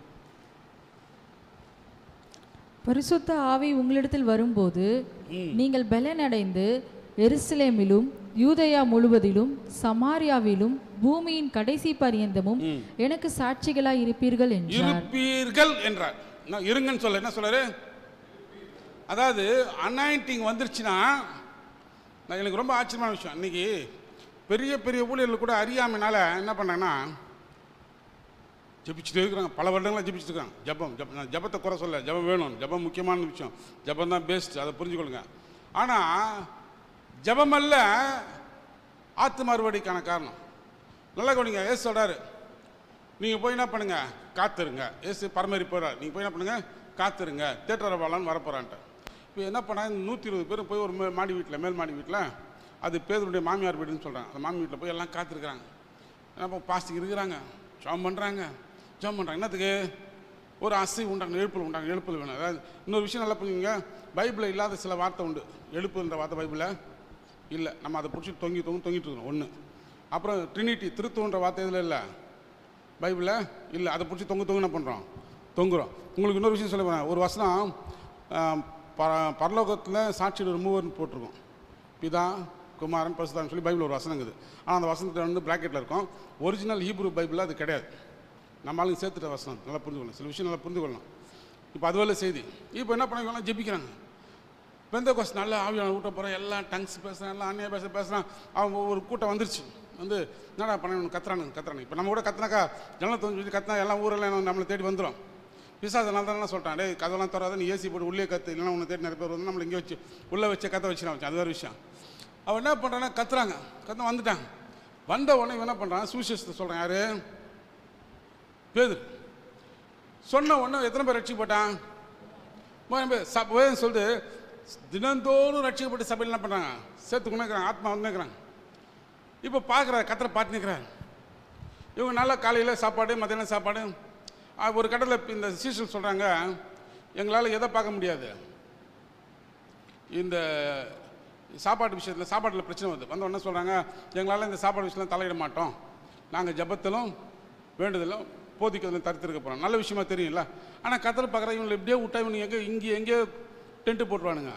[SPEAKER 3] பரிசுத்த ஆவி உங்களிடத்தில் வரும்போது நீங்கள் பலனடைந்து எருசலேமிலும் யூதேயா முழுவதிலும் சமாரியாவிலும் பூமியின் கடைசி பரியந்தமும் எனக்கு சாட்சிகளாய் இருப்பீர்கள் என்றார்
[SPEAKER 1] இருப்பீர்கள் என்றார் நான் இருங்கன்னு சொல்ல என்ன சொல்றாரு அதாவது அனாயிண்டிங் வந்துருச்சுன்னா நான் எனக்கு ரொம்ப ஆச்சரியமான விஷயம் இன்னைக்கு பெரிய பெரிய ஊழியர்கள் கூட அறியாமைனால என்ன பண்ணாங்கன்னா ஜெபிச்சுட்டே இருக்கிறாங்க பல வருடங்களாக ஜெபிச்சுட்டு இருக்காங்க ஜெபம் ஜெபம் நான் ஜெபத்தை குறை சொல்ல ஜெபம் வேணும் ஜெபம் முக்கியமான விஷயம் ஜெபம் தான் பெஸ்ட் அதை புரிஞ்சுக்கொள்ளுங்க ஆனால் ஜெபம் அல்ல ஆத்து மறுபடிக்கான காரணம் நல்லா கவனிங்க ஏசு சொல்றாரு நீங்கள் போய் என்ன பண்ணுங்க காத்துருங்க ஏசு பரமேறி போகிறார் நீங்கள் போய் என்ன பண்ணுங்க காத்துருங்க தேட்டர வாழான்னு வரப்போகிறான்ட்டு இப்போ என்ன பண்ணாங்க நூற்றி இருபது பேர் போய் ஒரு மே- மாடி வீட்டில் மேல் மாடி வீட்டில் அது பேதருடைய மாமியார் வீடுன்னு சொல்கிறாங்க அந்த மாமி வீட்டில் போய் எல்லாம் காத்திருக்கிறாங்க அப்போ பாஸ்டிங் இருக்கிறாங்க ஜாம் பண்ணுறாங்க ஜாம் பண்ணுறாங்க என்னத்துக்கு ஒரு அசை உண்டாங்க எழுப்புதல் உண்டாங்க எழுப்புதல் வேணும் அதாவது இன்னொரு விஷயம் நல்லா புரிஞ்சுங்க பைபிளில் இல்லாத சில வார்த்தை உண்டு எழுப்புன்ற வார்த்தை பைபிளில் இல்லை நம்ம அதை பிடிச்சி தொங்கி தொங்கி தொங்கிட்டு இருக்கோம் ஒன்று அப்புறம் ட்ரினிட்டி திருத்துவன்ற வார்த்தை இதில் இல்லை பைபிளில் இல்லை அதை பிடிச்சி தொங்கு தொங்கு என்ன பண்ணுறோம் தொங்குறோம் உங்களுக்கு இன்னொரு விஷயம் சொல்ல போறேன். ஒரு வசனம் ஆம், பர பரலோகத்தில் சாட்சியில் ஒரு மூவர்னு போட்டிருக்கோம் பிதா குமாரன் பசுதான் சொல்லி பைபிள் ஒரு வசனம் இருக்குது ஆனால் அந்த வசனத்தில் வந்து ப்ராக்கெட்டில் இருக்கும் ஒரிஜினல் ஹீப்ரு பைபிளில் அது கிடையாது நம்ம ஆளுங்க சேர்த்துட்ட வசனம் நல்லா புரிந்து கொள்ளலாம் சில விஷயம் நல்லா புரிந்து கொள்ளலாம் இப்போ அதுவரை செய்தி இப்போ என்ன பண்ணுவாங்க ஜெபிக்கிறாங்க பெந்த கோஸ் நல்ல ஆவியான ஊட்ட போகிறோம் எல்லாம் டங்ஸ் பேசுகிறான் எல்லாம் அந்நிய பேச பேசுகிறான் அவங்க ஒரு கூட்டம் வந்துருச்சு வந்து என்னடா பண்ண கத்துறானுங்க கத்துறானுங்க இப்போ நம்ம கூட கத்துனாக்கா ஜன்னலை தோஞ்சி கத்துனா எல்லாம் ஊரெல்லாம் நம்மளை தேடி வந்துடும் பிசாசனால தான் சொல்லிட்டான் டேய் கதவெல்லாம் தராத நீ ஏசி போட்டு உள்ளே கத்து இல்லைன்னா உன்னை தேடி நிறைய பேர் வந்து நம்மளை இங்கே வச்சு உள்ளே வச்சு கத்த வச்சு நான் வச்சேன் அது வேறு விஷயம் அவன் என்ன பண்ணுறான்னா கத்துறாங்க கத்த வந்துட்டாங்க வந்த உடனே இவன் என்ன பண்ணுறான் சுவிசேஷத்தை சொல்கிறான் யாரு பேது சொன்ன உடனே எத்தனை பேர் ரட்சிக்கப்பட்டான் மூணு பேர் சபைன்னு சொல்லிட்டு தினந்தோறும் ரட்சிக்கப்பட்டு சபையில் என்ன பண்ணுறாங்க சேர்த்து கொண்டுக்கிறாங்க ஆத்மா வந்து நிற்கிறாங்க இப்போ பார்க்குற கத்திர பார்த்து நிற்கிறாங்க இவங்க நல்லா காலையில் சாப்பாடு மத்தியானம் சாப்பாடு ஆ, ஒரு கடலில் இந்த சீசன் சொல்கிறாங்க எங்களால் எதை பார்க்க முடியாது இந்த சாப்பாட்டு விஷயத்தில் சாப்பாட்டில் பிரச்சனை வருது வந்த உடனே சொல்கிறாங்க எங்களால் இந்த சாப்பாடு விஷயத்தில் தலையிட மாட்டோம் நாங்கள் ஜபத்திலும் வேண்டுதலும் போதிக்கிறதுல தடுத்திருக்க போகிறோம் நல்ல விஷயமா தெரியும்ல ஆனால் கத்தர் பார்க்குற இவங்களை இப்படியே விட்டா இவனுங்க எங்கே இங்கே எங்கேயோ டென்ட்டு போட்டுருவானுங்க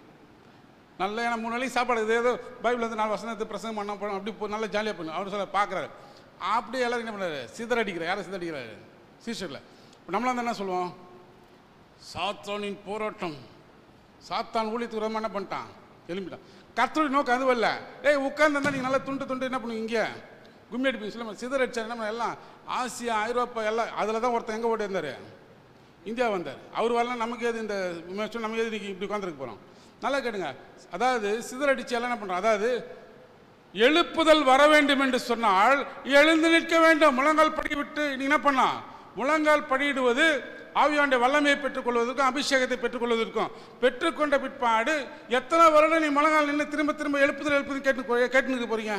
[SPEAKER 1] நல்ல ஏன்னா மூணு நாளைக்கு சாப்பாடு இது ஏதோ பைபிள் வந்து நாலு வருஷம் பிரசங்கம் பண்ண போனோம் அப்படி போ- நல்லா ஜாலியாக பண்ணும் அவர் சொல்ல பார்க்குறாரு அப்படியே எல்லாரும் என்ன பண்ணுறாரு சிதறடிக்கிறார் யாரை சிதறடிக்கிறாரு சீஷரில் இப்போ நம்மளாம் வந்து என்ன சொல்லுவோம் சாத்தானின் போராட்டம் சாத்தான் ஊழியத்துக்கு ரொம்ப என்ன பண்ணிட்டான் எழுப்பிட்டான் கத்தருடைய நோக்கம் அதுவும் இல்லை ஏய் உட்காந்துருந்தா நீங்கள் நல்லா துண்டு துண்டு என்ன பண்ணுவீங்க இங்கே கும்மி அடிப்பீங்க சொல்லுமா சிதறடிச்சார் என்ன பண்ண எல்லாம் ஆசியா ஐரோப்பா எல்லாம் அதில் தான் ஒருத்தன் எங்கே ஓடி இருந்தார் இந்தியா வந்தார் அவர் வரலாம் நமக்கு எது இந்த விமர்சனம் நமக்கு எது இன்னைக்கு இப்படி உட்காந்துருக்க போகிறோம் நல்லா கேட்டுங்க அதாவது சிதறடிச்சு எல்லாம் என்ன பண்ணுறோம் அதாவது எழுப்புதல் வர வேண்டும் என்று சொன்னால் எழுந்து நிற்க வேண்டும் முழங்கால் படிவிட்டு நீ என்ன பண்ணலாம் முழங்கால் படியிடுவது ஆவியாண்ட வல்லமையை பெற்றுக்கொள்வதற்கும் அபிஷேகத்தை பெற்றுக்கொள்வதற்கும் பெற்றுக்கொண்ட பிற்பாடு எத்தனை வருடம் நீ முழங்கால் நின்று திரும்ப திரும்ப எழுப்புதல் எழுப்புதல் கேட்டு கேட்டுனுக்கு போறீங்க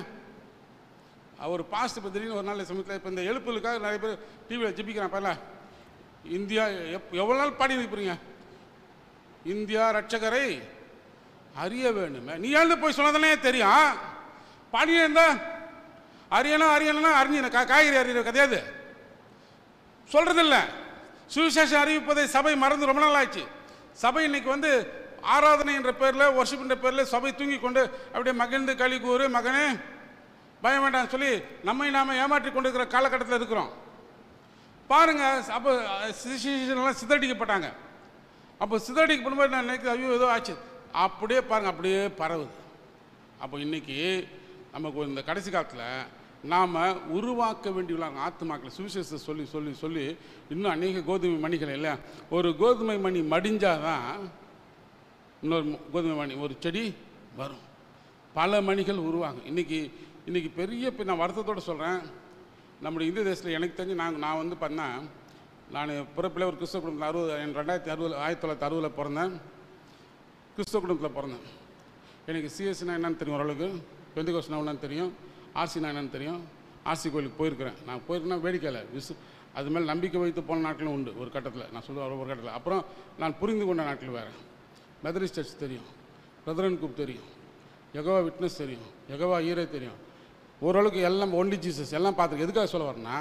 [SPEAKER 1] அவர் பாஸ்ட் இப்போ திடீர்னு ஒரு நாள் சமயத்தில் இப்போ இந்த எழுப்புதலுக்காக நிறைய பேர் டிவியில் ஜிபிக்கிறான் பல இந்தியா எப் எவ்வளோ நாள் பாடி இருக்கிறீங்க இந்தியா ரட்சகரை அறிய வேண்டுமே நீ எழுந்து போய் சொன்னதானே தெரியும் பாடியே இருந்தா அறியணும் அறியணும்னா அறிஞன கா காய்கறி அறிகிற கதையாது சொல்றதில்ல சுவிசேஷம் அறிவிப்பதை சபை மறந்து ரொம்ப நாள் ஆச்சு சபை இன்னைக்கு வந்து ஆராதனை என்ற பேரில் ஒர்ஷிப் என்ற பேரில் சபை தூங்கி கொண்டு அப்படியே மகிழ்ந்து களி கூறு மகனே பயம் வேண்டாம்னு சொல்லி நம்மை நாம ஏமாற்றி கொண்டிருக்கிற காலகட்டத்தில் இருக்கிறோம் பாருங்க அப்போ சிஷியெல்லாம் சிதறடிக்கப்பட்டாங்க அப்போ சிதறடிக்கப்படும்போது நான் நினைக்கிறேன் ஐயோ ஏதோ ஆச்சு அப்படியே பாருங்க அப்படியே பரவுது அப்போ இன்னைக்கு நமக்கு இந்த கடைசி காலத்தில் நாம் உருவாக்க வேண்டியுள்ள ஆத்துமாக்களை சுவிசேஷத்தை சொல்லி சொல்லி சொல்லி இன்னும் அநேக கோதுமை மணிகள் இல்லை ஒரு கோதுமை மணி மடிஞ்சாதான் இன்னொரு மு- கோதுமை மணி ஒரு செடி வரும் பல மணிகள் உருவாகும் இன்னைக்கு இன்னைக்கு பெரிய இப்போ நான் வருத்தத்தோடு சொல்கிறேன் நம்முடைய இந்திய தேசத்தில் எனக்கு தெரிஞ்சு நான் நான் வந்து பண்ணா நான் பிறப்பில் ஒரு கிறிஸ்தவ குடும்பத்தில் அறுபது என் ரெண்டாயிரத்தி அறுபது ஆயிரத்தி தொள்ளாயிரத்தி அறுபதில் பிறந்தேன் கிறிஸ்தவ குடும்பத்தில் பிறந்தேன் எனக்கு சிஎஸ்சினா என்னன்னு தெரியும் ஓரளவுக்கு பெந்துகோஸ்னா என்னன்னு தெரியும் ஆர்சினா என்னன்னு தெரியும் ஆர்சி கோயிலுக்கு போயிருக்கிறேன் நான் போயிருக்கேன்னா வேடிக்கையில் விசு அது மேலே நம்பிக்கை வைத்து போன நாட்களும் உண்டு ஒரு கட்டத்தில் நான் சொல்லுவேன் ஒரு கட்டத்தில் அப்புறம் நான் புரிந்து கொண்ட நாட்கள் வேறு மெதரிஸ்ட் சர்ச் தெரியும் பிரதரன் குரூப் தெரியும் யகோவா விட்னஸ் தெரியும் யகோவா ஈரே தெரியும் ஓரளவுக்கு எல்லாம் ஒன்லி ஜீசஸ் எல்லாம் பார்த்துருக்கு எதுக்காக சொல்ல வரேன்னா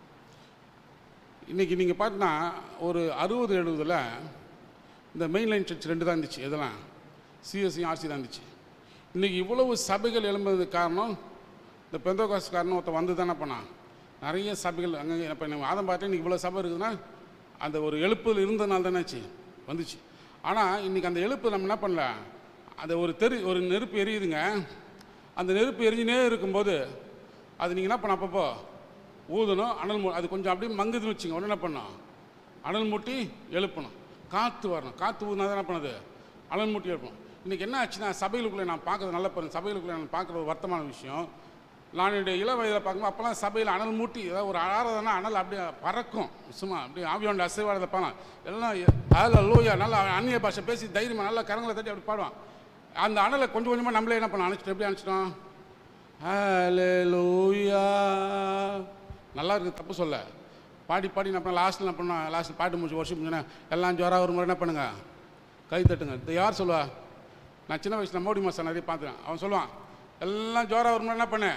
[SPEAKER 1] இன்றைக்கி நீங்கள் பார்த்தீங்கன்னா ஒரு அறுபது எழுபதில் இந்த மெயின் லைன் சர்ச் ரெண்டு தான் இருந்துச்சு இதெல்லாம் சிஎஸ்சி ஆர்சி தான் இருந்துச்சு இன்றைக்கி இவ்வளவு சபைகள் எழும்புறதுக்கு காரணம் இந்த பெந்தோகாஸ் காரணம் ஒருத்தன் வந்து தானே பண்ணான் நிறைய சபைகள் அங்கே இப்போ நம்ம ஆதம் பார்த்து இன்றைக்கி இவ்வளோ சபை இருக்குதுன்னா அந்த ஒரு எழுப்புதல் இருந்ததுனால தானேச்சு வந்துச்சு ஆனால் இன்றைக்கி அந்த எழுப்பு நம்ம என்ன பண்ணல அந்த ஒரு தெரு ஒரு நெருப்பு எரியுதுங்க அந்த நெருப்பு எரிஞ்சுனே இருக்கும்போது அது நீங்கள் என்ன பண்ண அப்பப்போ ஊதணும் அனல் மூ அது கொஞ்சம் அப்படியே மங்குதுன்னு வச்சுங்க உடனே என்ன பண்ணணும் அனல் மூட்டி எழுப்பணும் காற்று வரணும் காற்று ஊதுனா தான் என்ன பண்ணுது அனல் மூட்டி எழுப்பணும் இன்றைக்கி என்ன ஆச்சுன்னா சபைகளுக்குள்ளே நான் பார்க்குறது நல்ல பாருங்க சபைகளுக்குள்ளே நான் பார்க்குற ஒரு வருத்தமான விஷயம் நான் என்னுடைய இள வயதில் பார்க்கும்போது அப்போல்லாம் சபையில் அனல் மூட்டி ஏதாவது ஒரு ஆராதனை அனல் அப்படியே பறக்கும் சும்மா அப்படியே ஆவியோண்ட அசைவாடத்தை பாடலாம் எல்லாம் அதில் லோயா நல்லா அந்நிய பாஷை பேசி தைரியமாக நல்லா கரங்களை தட்டி அப்படி பாடுவான் அந்த அனலை கொஞ்சம் கொஞ்சமாக நம்மளே என்ன பண்ண அணைச்சிட்டு எப்படி அணைச்சிட்டோம் ஹalleluya நல்லா இருக்குது தப்பு சொல்ல பாடி பாடி என்ன பண்ண லாஸ்ட்டில் என்ன பண்ணோம் லாஸ்ட்டில் பாட்டு முடிச்சு வருஷம் முடிஞ்சோன்னா எல்லாம் ஜோராக ஒரு முறை என்ன பண்ணுங்க கை தட்டுங்க இது யார் சொல்லுவா நான் சின்ன வயசில் மோடி மாதம் நிறைய பார்த்துறேன் அவன் சொல்லுவான் எல்லாம் ஜோராக ஒரு முறை என்ன பண்ணு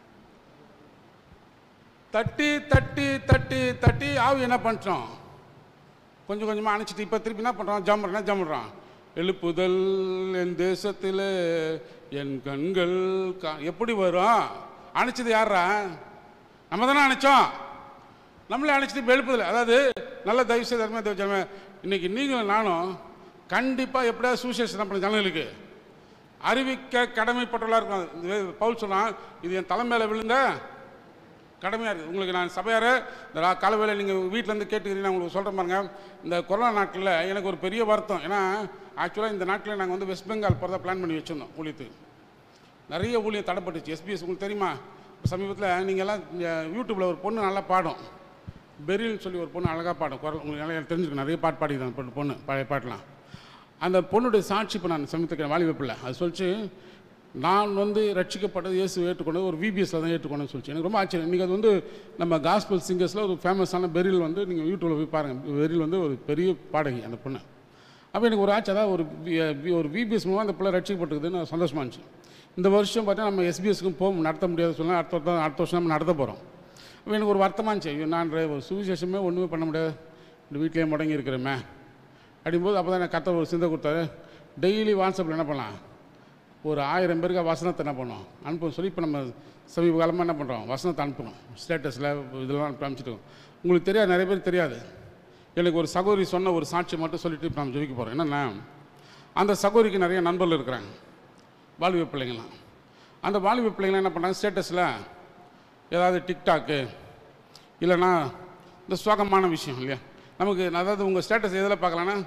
[SPEAKER 1] தட்டி தட்டி தட்டி தட்டி ஆவி என்ன பண்ணிட்டோம் கொஞ்சம் கொஞ்சமாக அணைச்சிட்டு இப்போ திருப்பி என்ன பண்ணுறான் ஜம்புறான் ஜம்புறான் எழுப்புதல் என் தேசத்தில் என் கண்கள் கா எப்படி வரும் அணைச்சது யாரா நம்ம தானே அணைச்சோம் நம்மளே அணைச்சிட்டு இப்போ எழுப்புதல் அதாவது நல்ல தயவு செய்து தர்ம தேவ ஜனமே இன்னைக்கு நீங்களும் நானும் கண்டிப்பாக எப்படியாவது சூசேஷன் பண்ண ஜனங்களுக்கு அறிவிக்க கடமைப்பட்டுள்ளா இருக்கும் இது பவுல் சொன்னான் இது என் தலைமையில விழுந்த கடமையாக இருக்குது உங்களுக்கு நான் சபையார இந்த ரா- காலவேளை நீங்கள் வீட்டிலேருந்து கேட்டுக்கிறீங்க உங்களுக்கு சொல்கிறேன் பாருங்க இந்த கொரோனா நாட்டில் எனக்கு ஒரு பெரிய வருத்தம் ஏன்னா ஆக்சுவலாக இந்த நாட்டில் நாங்கள் வந்து வெஸ்ட் பெங்கால் போகிறதா பிளான் பண்ணி வச்சுருந்தோம் ஊழியத்துக்கு நிறைய ஊழியம் தடைப்பட்டுச்சு எஸ்பிஎஸ் உங்களுக்கு தெரியுமா இப்போ சமீபத்தில் நீங்கள் எல்லாம் யூடியூப்பில் ஒரு பொண்ணு நல்லா பாடும் பெரில்னு சொல்லி ஒரு பொண்ணு அழகாக பாடும் குரல் உங்களுக்கு நல்லா தெரிஞ்சுக்கணும் நிறைய பாட்டு பாடிதான் பொண்ணு பொண்ணு பழைய பாட்டெலாம் அந்த பொண்ணுடைய சாட்சி இப்போ நான் சமீபத்தில் வாலி வைப்பில்ல அது சொல்லிச்சு நான் வந்து ரட்சிக்கப்பட்டது இயேசு ஏற்றுக்கொண்டது ஒரு விபிஎஸ்ல தான் ஏற்றுக்கொண்டேன்னு சொல்லிச்சு எனக்கு ரொம்ப ஆச்சரியம் இன்றைக்கி அது வந்து நம்ம காஸ்பல் சிங்கர்ஸில் ஒரு ஃபேமஸான பெரில் வந்து நீங்கள் யூடியூப்பில் போய் பாருங்கள் பெரில் வந்து ஒரு பெரிய பாடகி அந்த பொண்ணு அப்போ எனக்கு ஒரு ஆச்சு அதாவது ஒரு வி- வி- ஒரு விபிஎஸ் மூலமாக அந்த பிள்ளை ரட்சிக்கப்பட்டிருக்குதுன்னு சந்தோஷமா இருந்துச்சு இந்த வருஷம் பார்த்தா நம்ம எஸ்பிஎஸ்க்கும் போக நடத்த முடியாது சொன்னால் அடுத்த வருஷம் அடுத்த வருஷம் நம்ம நடத்த போகிறோம் அப்போ எனக்கு ஒரு வருத்தமாக இருந்துச்சு ஐயோ நான் ஒரு சுவிசேஷமே ஒன்றுமே பண்ண முடியாது இந்த வீட்டிலேயே முடங்கி இருக்கிறேமே அப்படிங்கும்போது அப்போ தான் எனக்கு கத்த ஒரு சிந்தை கொடுத்தாரு டெய்லி வாட்ஸ்அப்பில் என்ன பண்ணலாம் ஒரு ஆயிரம் பேருக்கு வசனத்தை என்ன பண்ணோம் அனுப்பும் சொல்லி இப்போ நம்ம சமீப காலமாக என்ன பண்ணுறோம் வசனத்தை அனுப்புகிறோம் ஸ்டேட்டஸில் இதெல்லாம் அனுப்பி அனுப்பிச்சிட்டு உங்களுக்கு தெரியாது நிறைய பேர் தெரியாது எனக்கு ஒரு சகோதரி சொன்ன ஒரு சாட்சி மட்டும் சொல்லிட்டு இப்போ நம்ம ஜெபிக்க போகிறோம் என்னென்னா அந்த சகோதரிக்கு நிறைய நண்பர்கள் இருக்கிறாங்க வாலிப பிள்ளைங்களாம் அந்த வாலிப பிள்ளைங்களாம் என்ன பண்ணாங்க ஸ்டேட்டஸில் ஏதாவது டிக்டாக்கு இல்லைன்னா இந்த சோகமான விஷயம் இல்லையா நமக்கு அதாவது உங்கள் ஸ்டேட்டஸ் எதில் பார்க்கலான்னா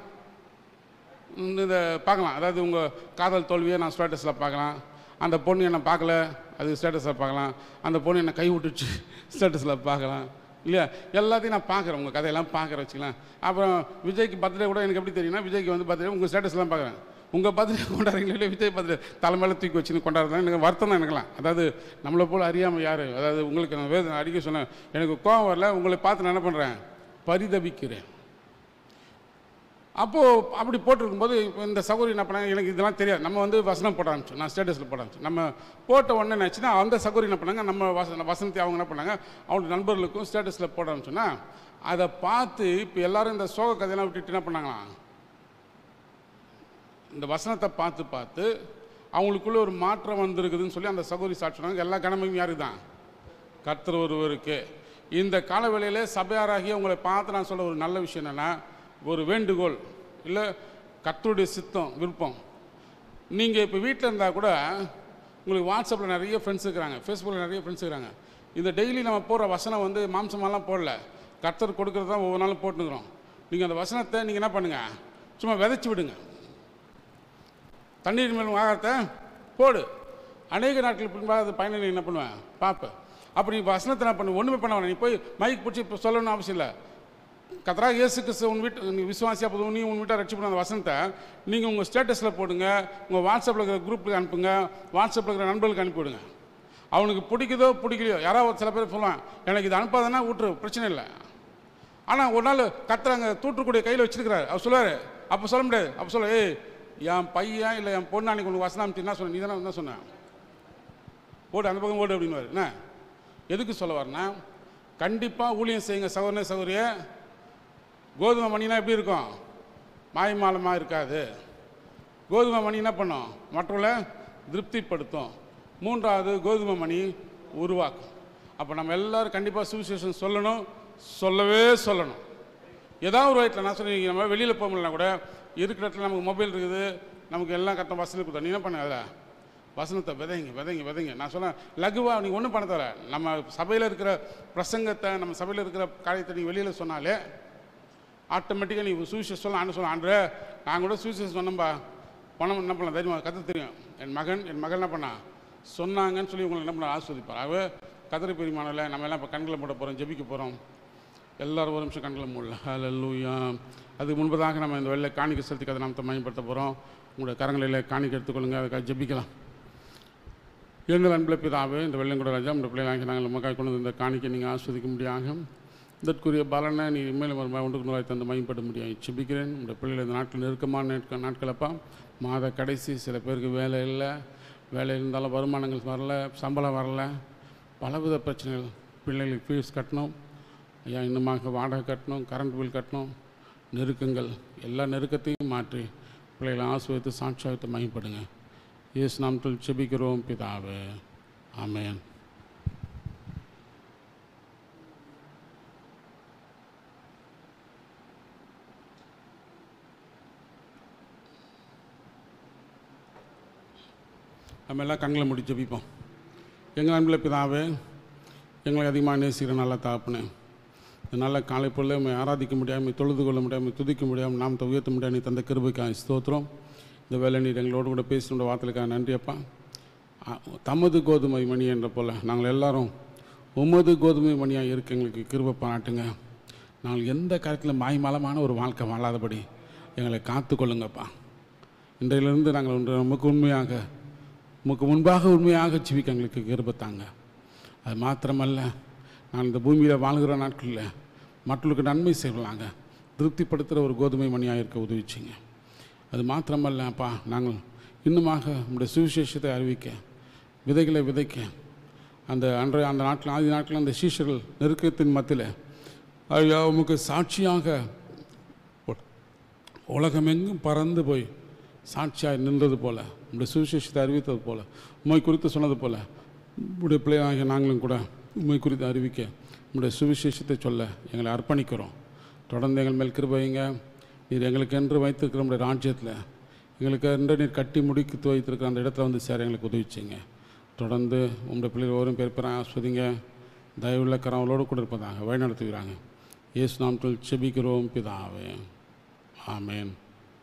[SPEAKER 1] இந்த இதை பார்க்கலாம் அதாவது உங்கள் காதல் தோல்வியை நான் ஸ்டேட்டஸில் பார்க்கலாம் அந்த பொண்ணு என்னை பார்க்கல அது ஸ்டேட்டஸில் பார்க்கலாம் அந்த பொண்ணு என்னை கை விட்டுச்சு ஸ்டேட்டஸில் பார்க்கலாம் இல்லையா எல்லாத்தையும் நான் பார்க்குறேன் உங்கள் கதையெல்லாம் பார்க்குறேன் வச்சுக்கலாம் அப்புறம் விஜய்க்கு பர்த்டே கூட எனக்கு எப்படி தெரியும்னா விஜய்க்கு வந்து பர்த்டே உங்கள் ஸ்டேட்டஸ்லாம் பார்க்குறேன் உங்கள் பர்த்டே கொண்டாடுறீங்களா இல்லையா விஜய் பர்த்டே தலைமையில தூக்கி வச்சுன்னு கொண்டாடுறதுலாம் எனக்கு வருத்தம் தான் எனக்குலாம் அதாவது நம்மளை போல் அறியாமல் யார் அதாவது உங்களுக்கு நான் வேதனை அடிக்க சொன்னேன் எனக்கு கோவம் வரல உங்களை பார்த்து நான் என்ன பண்ணுறேன் பரிதபிக்கிறேன் அப்போது அப்படி போட்டிருக்கும்போது இப்போ இந்த சகோதரி என்ன பண்ணாங்க எனக்கு இதெல்லாம் தெரியாது நம்ம வந்து வசனம் போட ஆரம்பிச்சோம் நான் ஸ்டேட்டஸில் போட ஆரம்பிச்சோம் நம்ம போட்ட உடனே என்னாச்சுன்னா அந்த சகோதரி என்ன பண்ணாங்க நம்ம வசன வசனத்தை அவங்க என்ன பண்ணாங்க அவங்க நண்பர்களுக்கும் ஸ்டேட்டஸில் போட ஆரம்பிச்சோன்னா அதை பார்த்து இப்போ எல்லாரும் இந்த சோக கதையெல்லாம் விட்டுட்டு என்ன பண்ணாங்களாம் இந்த வசனத்தை பார்த்து பார்த்து அவங்களுக்குள்ள ஒரு மாற்றம் வந்திருக்குதுன்னு சொல்லி அந்த சகோதரி சாட்சி சொன்னாங்க எல்லா கடமையும் யாருக்கு தான் கர்த்தர் ஒருவருக்கு இந்த காலவேளையிலே சபையாராகிய உங்களை பார்த்து நான் சொல்ல ஒரு நல்ல விஷயம் என்னென்னா ஒரு வேண்டுகோள் இல்லை கர்த்தருடைய சித்தம் விருப்பம் நீங்கள் இப்போ வீட்டில் இருந்தால் கூட உங்களுக்கு வாட்ஸ்அப்பில் நிறைய ஃப்ரெண்ட்ஸ் இருக்கிறாங்க ஃபேஸ்புக்கில் நிறைய ஃப்ரெண்ட்ஸ் இருக்கிறாங்க இந்த டெய்லி நம்ம போடுற வசனம் வந்து மாம்சமாலாம் போடல கர்த்தர் கொடுக்குறது தான் ஒவ்வொரு நாளும் போட்டுக்கிறோம் நீங்கள் அந்த வசனத்தை நீங்கள் என்ன பண்ணுங்கள் சும்மா விதைச்சி விடுங்க தண்ணீர் மேல் ஆகாரத்தை போடு அநேக நாட்கள் பின்பாக அது பயனை நீ என்ன பண்ணுவேன் பார்ப்பேன் அப்படி நீ வசனத்தை என்ன பண்ணு ஒன்றுமே பண்ண வேணாம் நீ போய் மைக் பிடிச்சி இப்போ சொல்லணும்னு அவசியம் இல்லை கத்தராக இயேசு கிறிஸ்து உன் வீட்டு நீ விசுவாசியா போதும் நீ உன் வீட்டை ரட்சிப்பு அந்த வசனத்தை நீங்கள் உங்கள் ஸ்டேட்டஸில் போடுங்க உங்கள் வாட்ஸ்அப்பில் இருக்கிற குரூப்புக்கு அனுப்புங்க வாட்ஸ்அப்பில் இருக்கிற நண்பர்களுக்கு அனுப்பிவிடுங்க அவனுக்கு பிடிக்குதோ பிடிக்கலையோ யாராவது சில பேர் சொல்லுவான் எனக்கு இது அனுப்பாதன்னா விட்டுரு பிரச்சனை இல்லை ஆனால் ஒரு நாள் கத்துறாங்க தூற்றுக்கூடிய கையில் வச்சிருக்கிறாரு அவர் சொல்லுவார் அப்போ சொல்ல முடியாது அப்போ சொல்ல ஏய் என் பையன் இல்லை என் பொண்ணு அன்னைக்கு உனக்கு வசனம் அனுப்பிச்சு என்ன சொன்ன நீ தானே என்ன சொன்னேன் ஓடு அந்த பக்கம் ஓடு அப்படின்னு என்ன எதுக்கு சொல்ல வரேன்னா கண்டிப்பாக ஊழியம் செய்யுங்க சகோதரனே சகோதரிய கோதுமை மணினா எப்படி இருக்கும் மாயமாலமாக இருக்காது கோதுமை மணி என்ன பண்ணும் மற்றவர்களை திருப்திப்படுத்தும் மூன்றாவது கோதுமை மணி உருவாக்கும் அப்போ நம்ம எல்லாரும் கண்டிப்பாக சுவிசேஷன் சொல்லணும் சொல்லவே சொல்லணும் ஏதாவது ஒரு வயத்தில் நான் சொன்னீங்க நம்ம வெளியில் போக முடியலனா கூட இருக்கிற இடத்துல நமக்கு மொபைல் இருக்குது நமக்கு எல்லாம் கரெக்டாக வசதி கொடுத்தா நீ என்ன பண்ண அதில் வசனத்தை விதைங்க விதைங்க விதைங்க நான் சொன்னேன் லகுவா நீ ஒன்றும் பண்ண தர நம்ம சபையில் இருக்கிற பிரசங்கத்தை நம்ம சபையில் இருக்கிற காரியத்தை நீ வெளியில் சொன்னாலே ஆட்டோமேட்டிக்காக நீ சுவிசேஷம் சொல்ல ஆண்டு சொல்ல ஆண்டு நான் கூட சுவிசேஷம் சொன்னேன்பா பணம் என்ன பண்ணலாம் தெரியுமா கற்று தெரியும் என் மகன் என் மகன் என்ன பண்ணா சொன்னாங்கன்னு சொல்லி உங்களை என்ன பண்ண ஆஸ்வதிப்பார் ஆகவே கதிரை பெரியமானவில் நம்ம எல்லாம் இப்போ கண்களை போட போகிறோம் ஜெபிக்க போகிறோம் எல்லாரும் ஒரு நிமிஷம் கண்களை மூடல ஹalleluya அதுக்கு முன்பதாக நம்ம இந்த வெள்ளை காணிக்கை செலுத்தி கதை நாமத்தை பயன்படுத்த போகிறோம் உங்களுடைய கரங்களில் காணிக்கை எடுத்துக்கொள்ளுங்க அதுக்காக ஜெபிக்கலாம் எங்கள் அன்பில் பிதாவே இந்த வெள்ளங்கூட ராஜா இந்த பிள்ளைகளாகி நாங்கள் மக்கள் கொண்டு வந்த இந்த காணிக்கை நீங்கள் ஆஸ்வதிக்க முடியாக இதற்குரிய பலனை நீ மேலும் ஒரு ஒன்றுக்கு நூறாய் தந்து மையப்பட முடியும் செபிக்கிறேன் இந்த பிள்ளைகள் இந்த நாட்டில் நெருக்கமான நாட்கள் நாட்களப்பா மாத கடைசி சில பேருக்கு வேலை இல்லை வேலை இருந்தாலும் வருமானங்கள் வரல சம்பளம் வரல பலவித பிரச்சனைகள் பிள்ளைகளுக்கு ஃபீஸ் கட்டணும் ஐயா இன்னுமாக வாடகை கட்டணும் கரண்ட் பில் கட்டணும் நெருக்கங்கள் எல்லா நெருக்கத்தையும் மாற்றி பிள்ளைகளை ஆசிர்வதித்து சாட்சியாகத்தை மையப்படுங்க இயேசு நாமத்தில் செபிக்கிறோம் பிதாவே ஆமென் நம்ம எல்லாம் கண்களை முடி ஜெபிப்போம் எங்கள் அன்பில் பிதாவே எங்களை அதிகமாக நேசிக்கிற நல்ல தாப்புனேன் இந்த நல்ல காலை பொழுது உம்மை ஆராதிக்க முடியாமல் தொழுது கொள்ள முடியாமல் துதிக்க முடியாமல் நாம் உயர்த்த முடியாது நீ தந்த கிருபைக்காக ஸ்தோத்திரம் இந்த வேலை நீர் எங்களோடு கூட பேசினோட வார்த்தைக்காக நன்றி அப்பா ஆ, தமது கோதுமை மணி என்ற போல் நாங்கள் எல்லாரும் உமது கோதுமை மணியாக இருக்க எங்களுக்கு கிருபை பாராட்டுங்க நாங்கள் எந்த காரியத்தில் மாய்மலமான ஒரு வாழ்க்கை வாழாதபடி எங்களை காத்து கொள்ளுங்கப்பா இன்றையிலிருந்து நாங்கள் ஒன்று நமக்கு உண்மையாக உமக்கு முன்பாக உண்மையாக ஜீவிக்க எங்களுக்கு கிருபை தாங்க அது மாத்திரமல்ல நான் இந்த பூமியில் வாழ்கிற நாட்களில் மற்றவர்களுக்கு நன்மை செய்யலாங்க திருப்திப்படுத்துகிற ஒரு கோதுமை மணியாக இருக்க உதவிச்சிங்க அது மாத்திரமல்ல அப்பா நாங்கள் இன்னுமாக நம்முடைய சுவிசேஷத்தை அறிவிக்க விதைகளை விதைக்க அந்த அன்றைய அந்த நாட்டில் ஆதி நாட்களில் அந்த சீஷர்கள் நெருக்கத்தின் மத்தியில் ஐயா உமக்கு சாட்சியாக உ- உலகமெங்கும் பறந்து போய் சாட்சியாக நின்றது போல உங்களுடைய சுவிசேஷத்தை அறிவித்தது போல உண்மை குறித்து சொன்னது போல உடைய பிள்ளையாகிய நாங்களும் கூட உண்மை குறித்து அறிவிக்க உங்களுடைய சுவிசேஷத்தை சொல்ல எங்களை அர்ப்பணிக்கிறோம் தொடர்ந்து எங்கள் மேல் கிருபைங்க நீர் எங்களுக்கு என்று வைத்திருக்கிற நம்முடைய ராஜ்யத்தில் எங்களுக்கு என்று நீர் கட்டி முடித்து வைத்திருக்கிற அந்த இடத்துல வந்து சேர எங்களுக்கு உதவிச்சிங்க தொடர்ந்து உங்களுடைய பிள்ளைகள் ஒவ்வொரு பேர் பேரை ஆஸ்வதிங்க தயவுள்ள கரவலோடு கூட இருப்பதாக வழிநடத்துகிறாங்க இயேசு நாமத்தில் செபிக்கிறோம் பிதாவே ஆமென்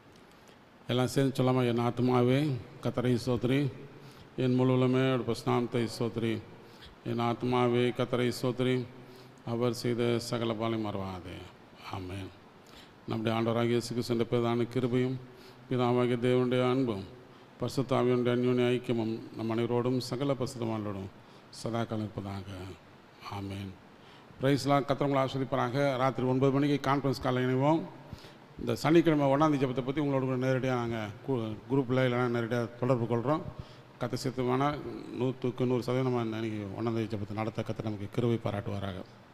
[SPEAKER 1] எல்லாம் சேர்ந்து சொல்லாமா என் ஆத்மாவே கத்தரை சோத்ரி என் முழுவலுமே பஸ்நாமத்தை சோத்ரி என் ஆத்மாவே கத்தரை சோத்ரி அவர் செய்த சகல பாலை மறவாதே ஆமென் நம்முடைய ஆண்டவராகிய இயேசுக்கு சென்ற பிரதான கிருபையும் பிதாவாகிய தேவனுடைய அன்பும் பசுத்தாவியனுடைய அந்யோன்ய ஐக்கியமும் நம் அனைவரோடும் சகல பசுத்தமானோடும் சதா கலப்பதாக ஆமென் ப்ரைஸ்லாம் கத்திரங்களை ஆஸ்வதிப்பாராக ராத்திரி ஒன்பது மணிக்கு கான்ஃபரன்ஸ் காலில் இணைவோம் இந்த சனிக்கிழமை ஒன்றாந்தேதி ஜபத்தை பற்றி உங்களோட கூட நேரடியாக நாங்கள் குரூப்பில் இல்லைனா நேரடியாக தொடர்பு கொள்கிறோம் கத்தை சேர்த்துமான நூற்றுக்கு நூறு சதவீதம் நம்ம இன்னைக்கு ஒன்றாந்தேதி ஜபத்தை நடத்த கத்தை நமக்கு கிருவை பாராட்டுவாராக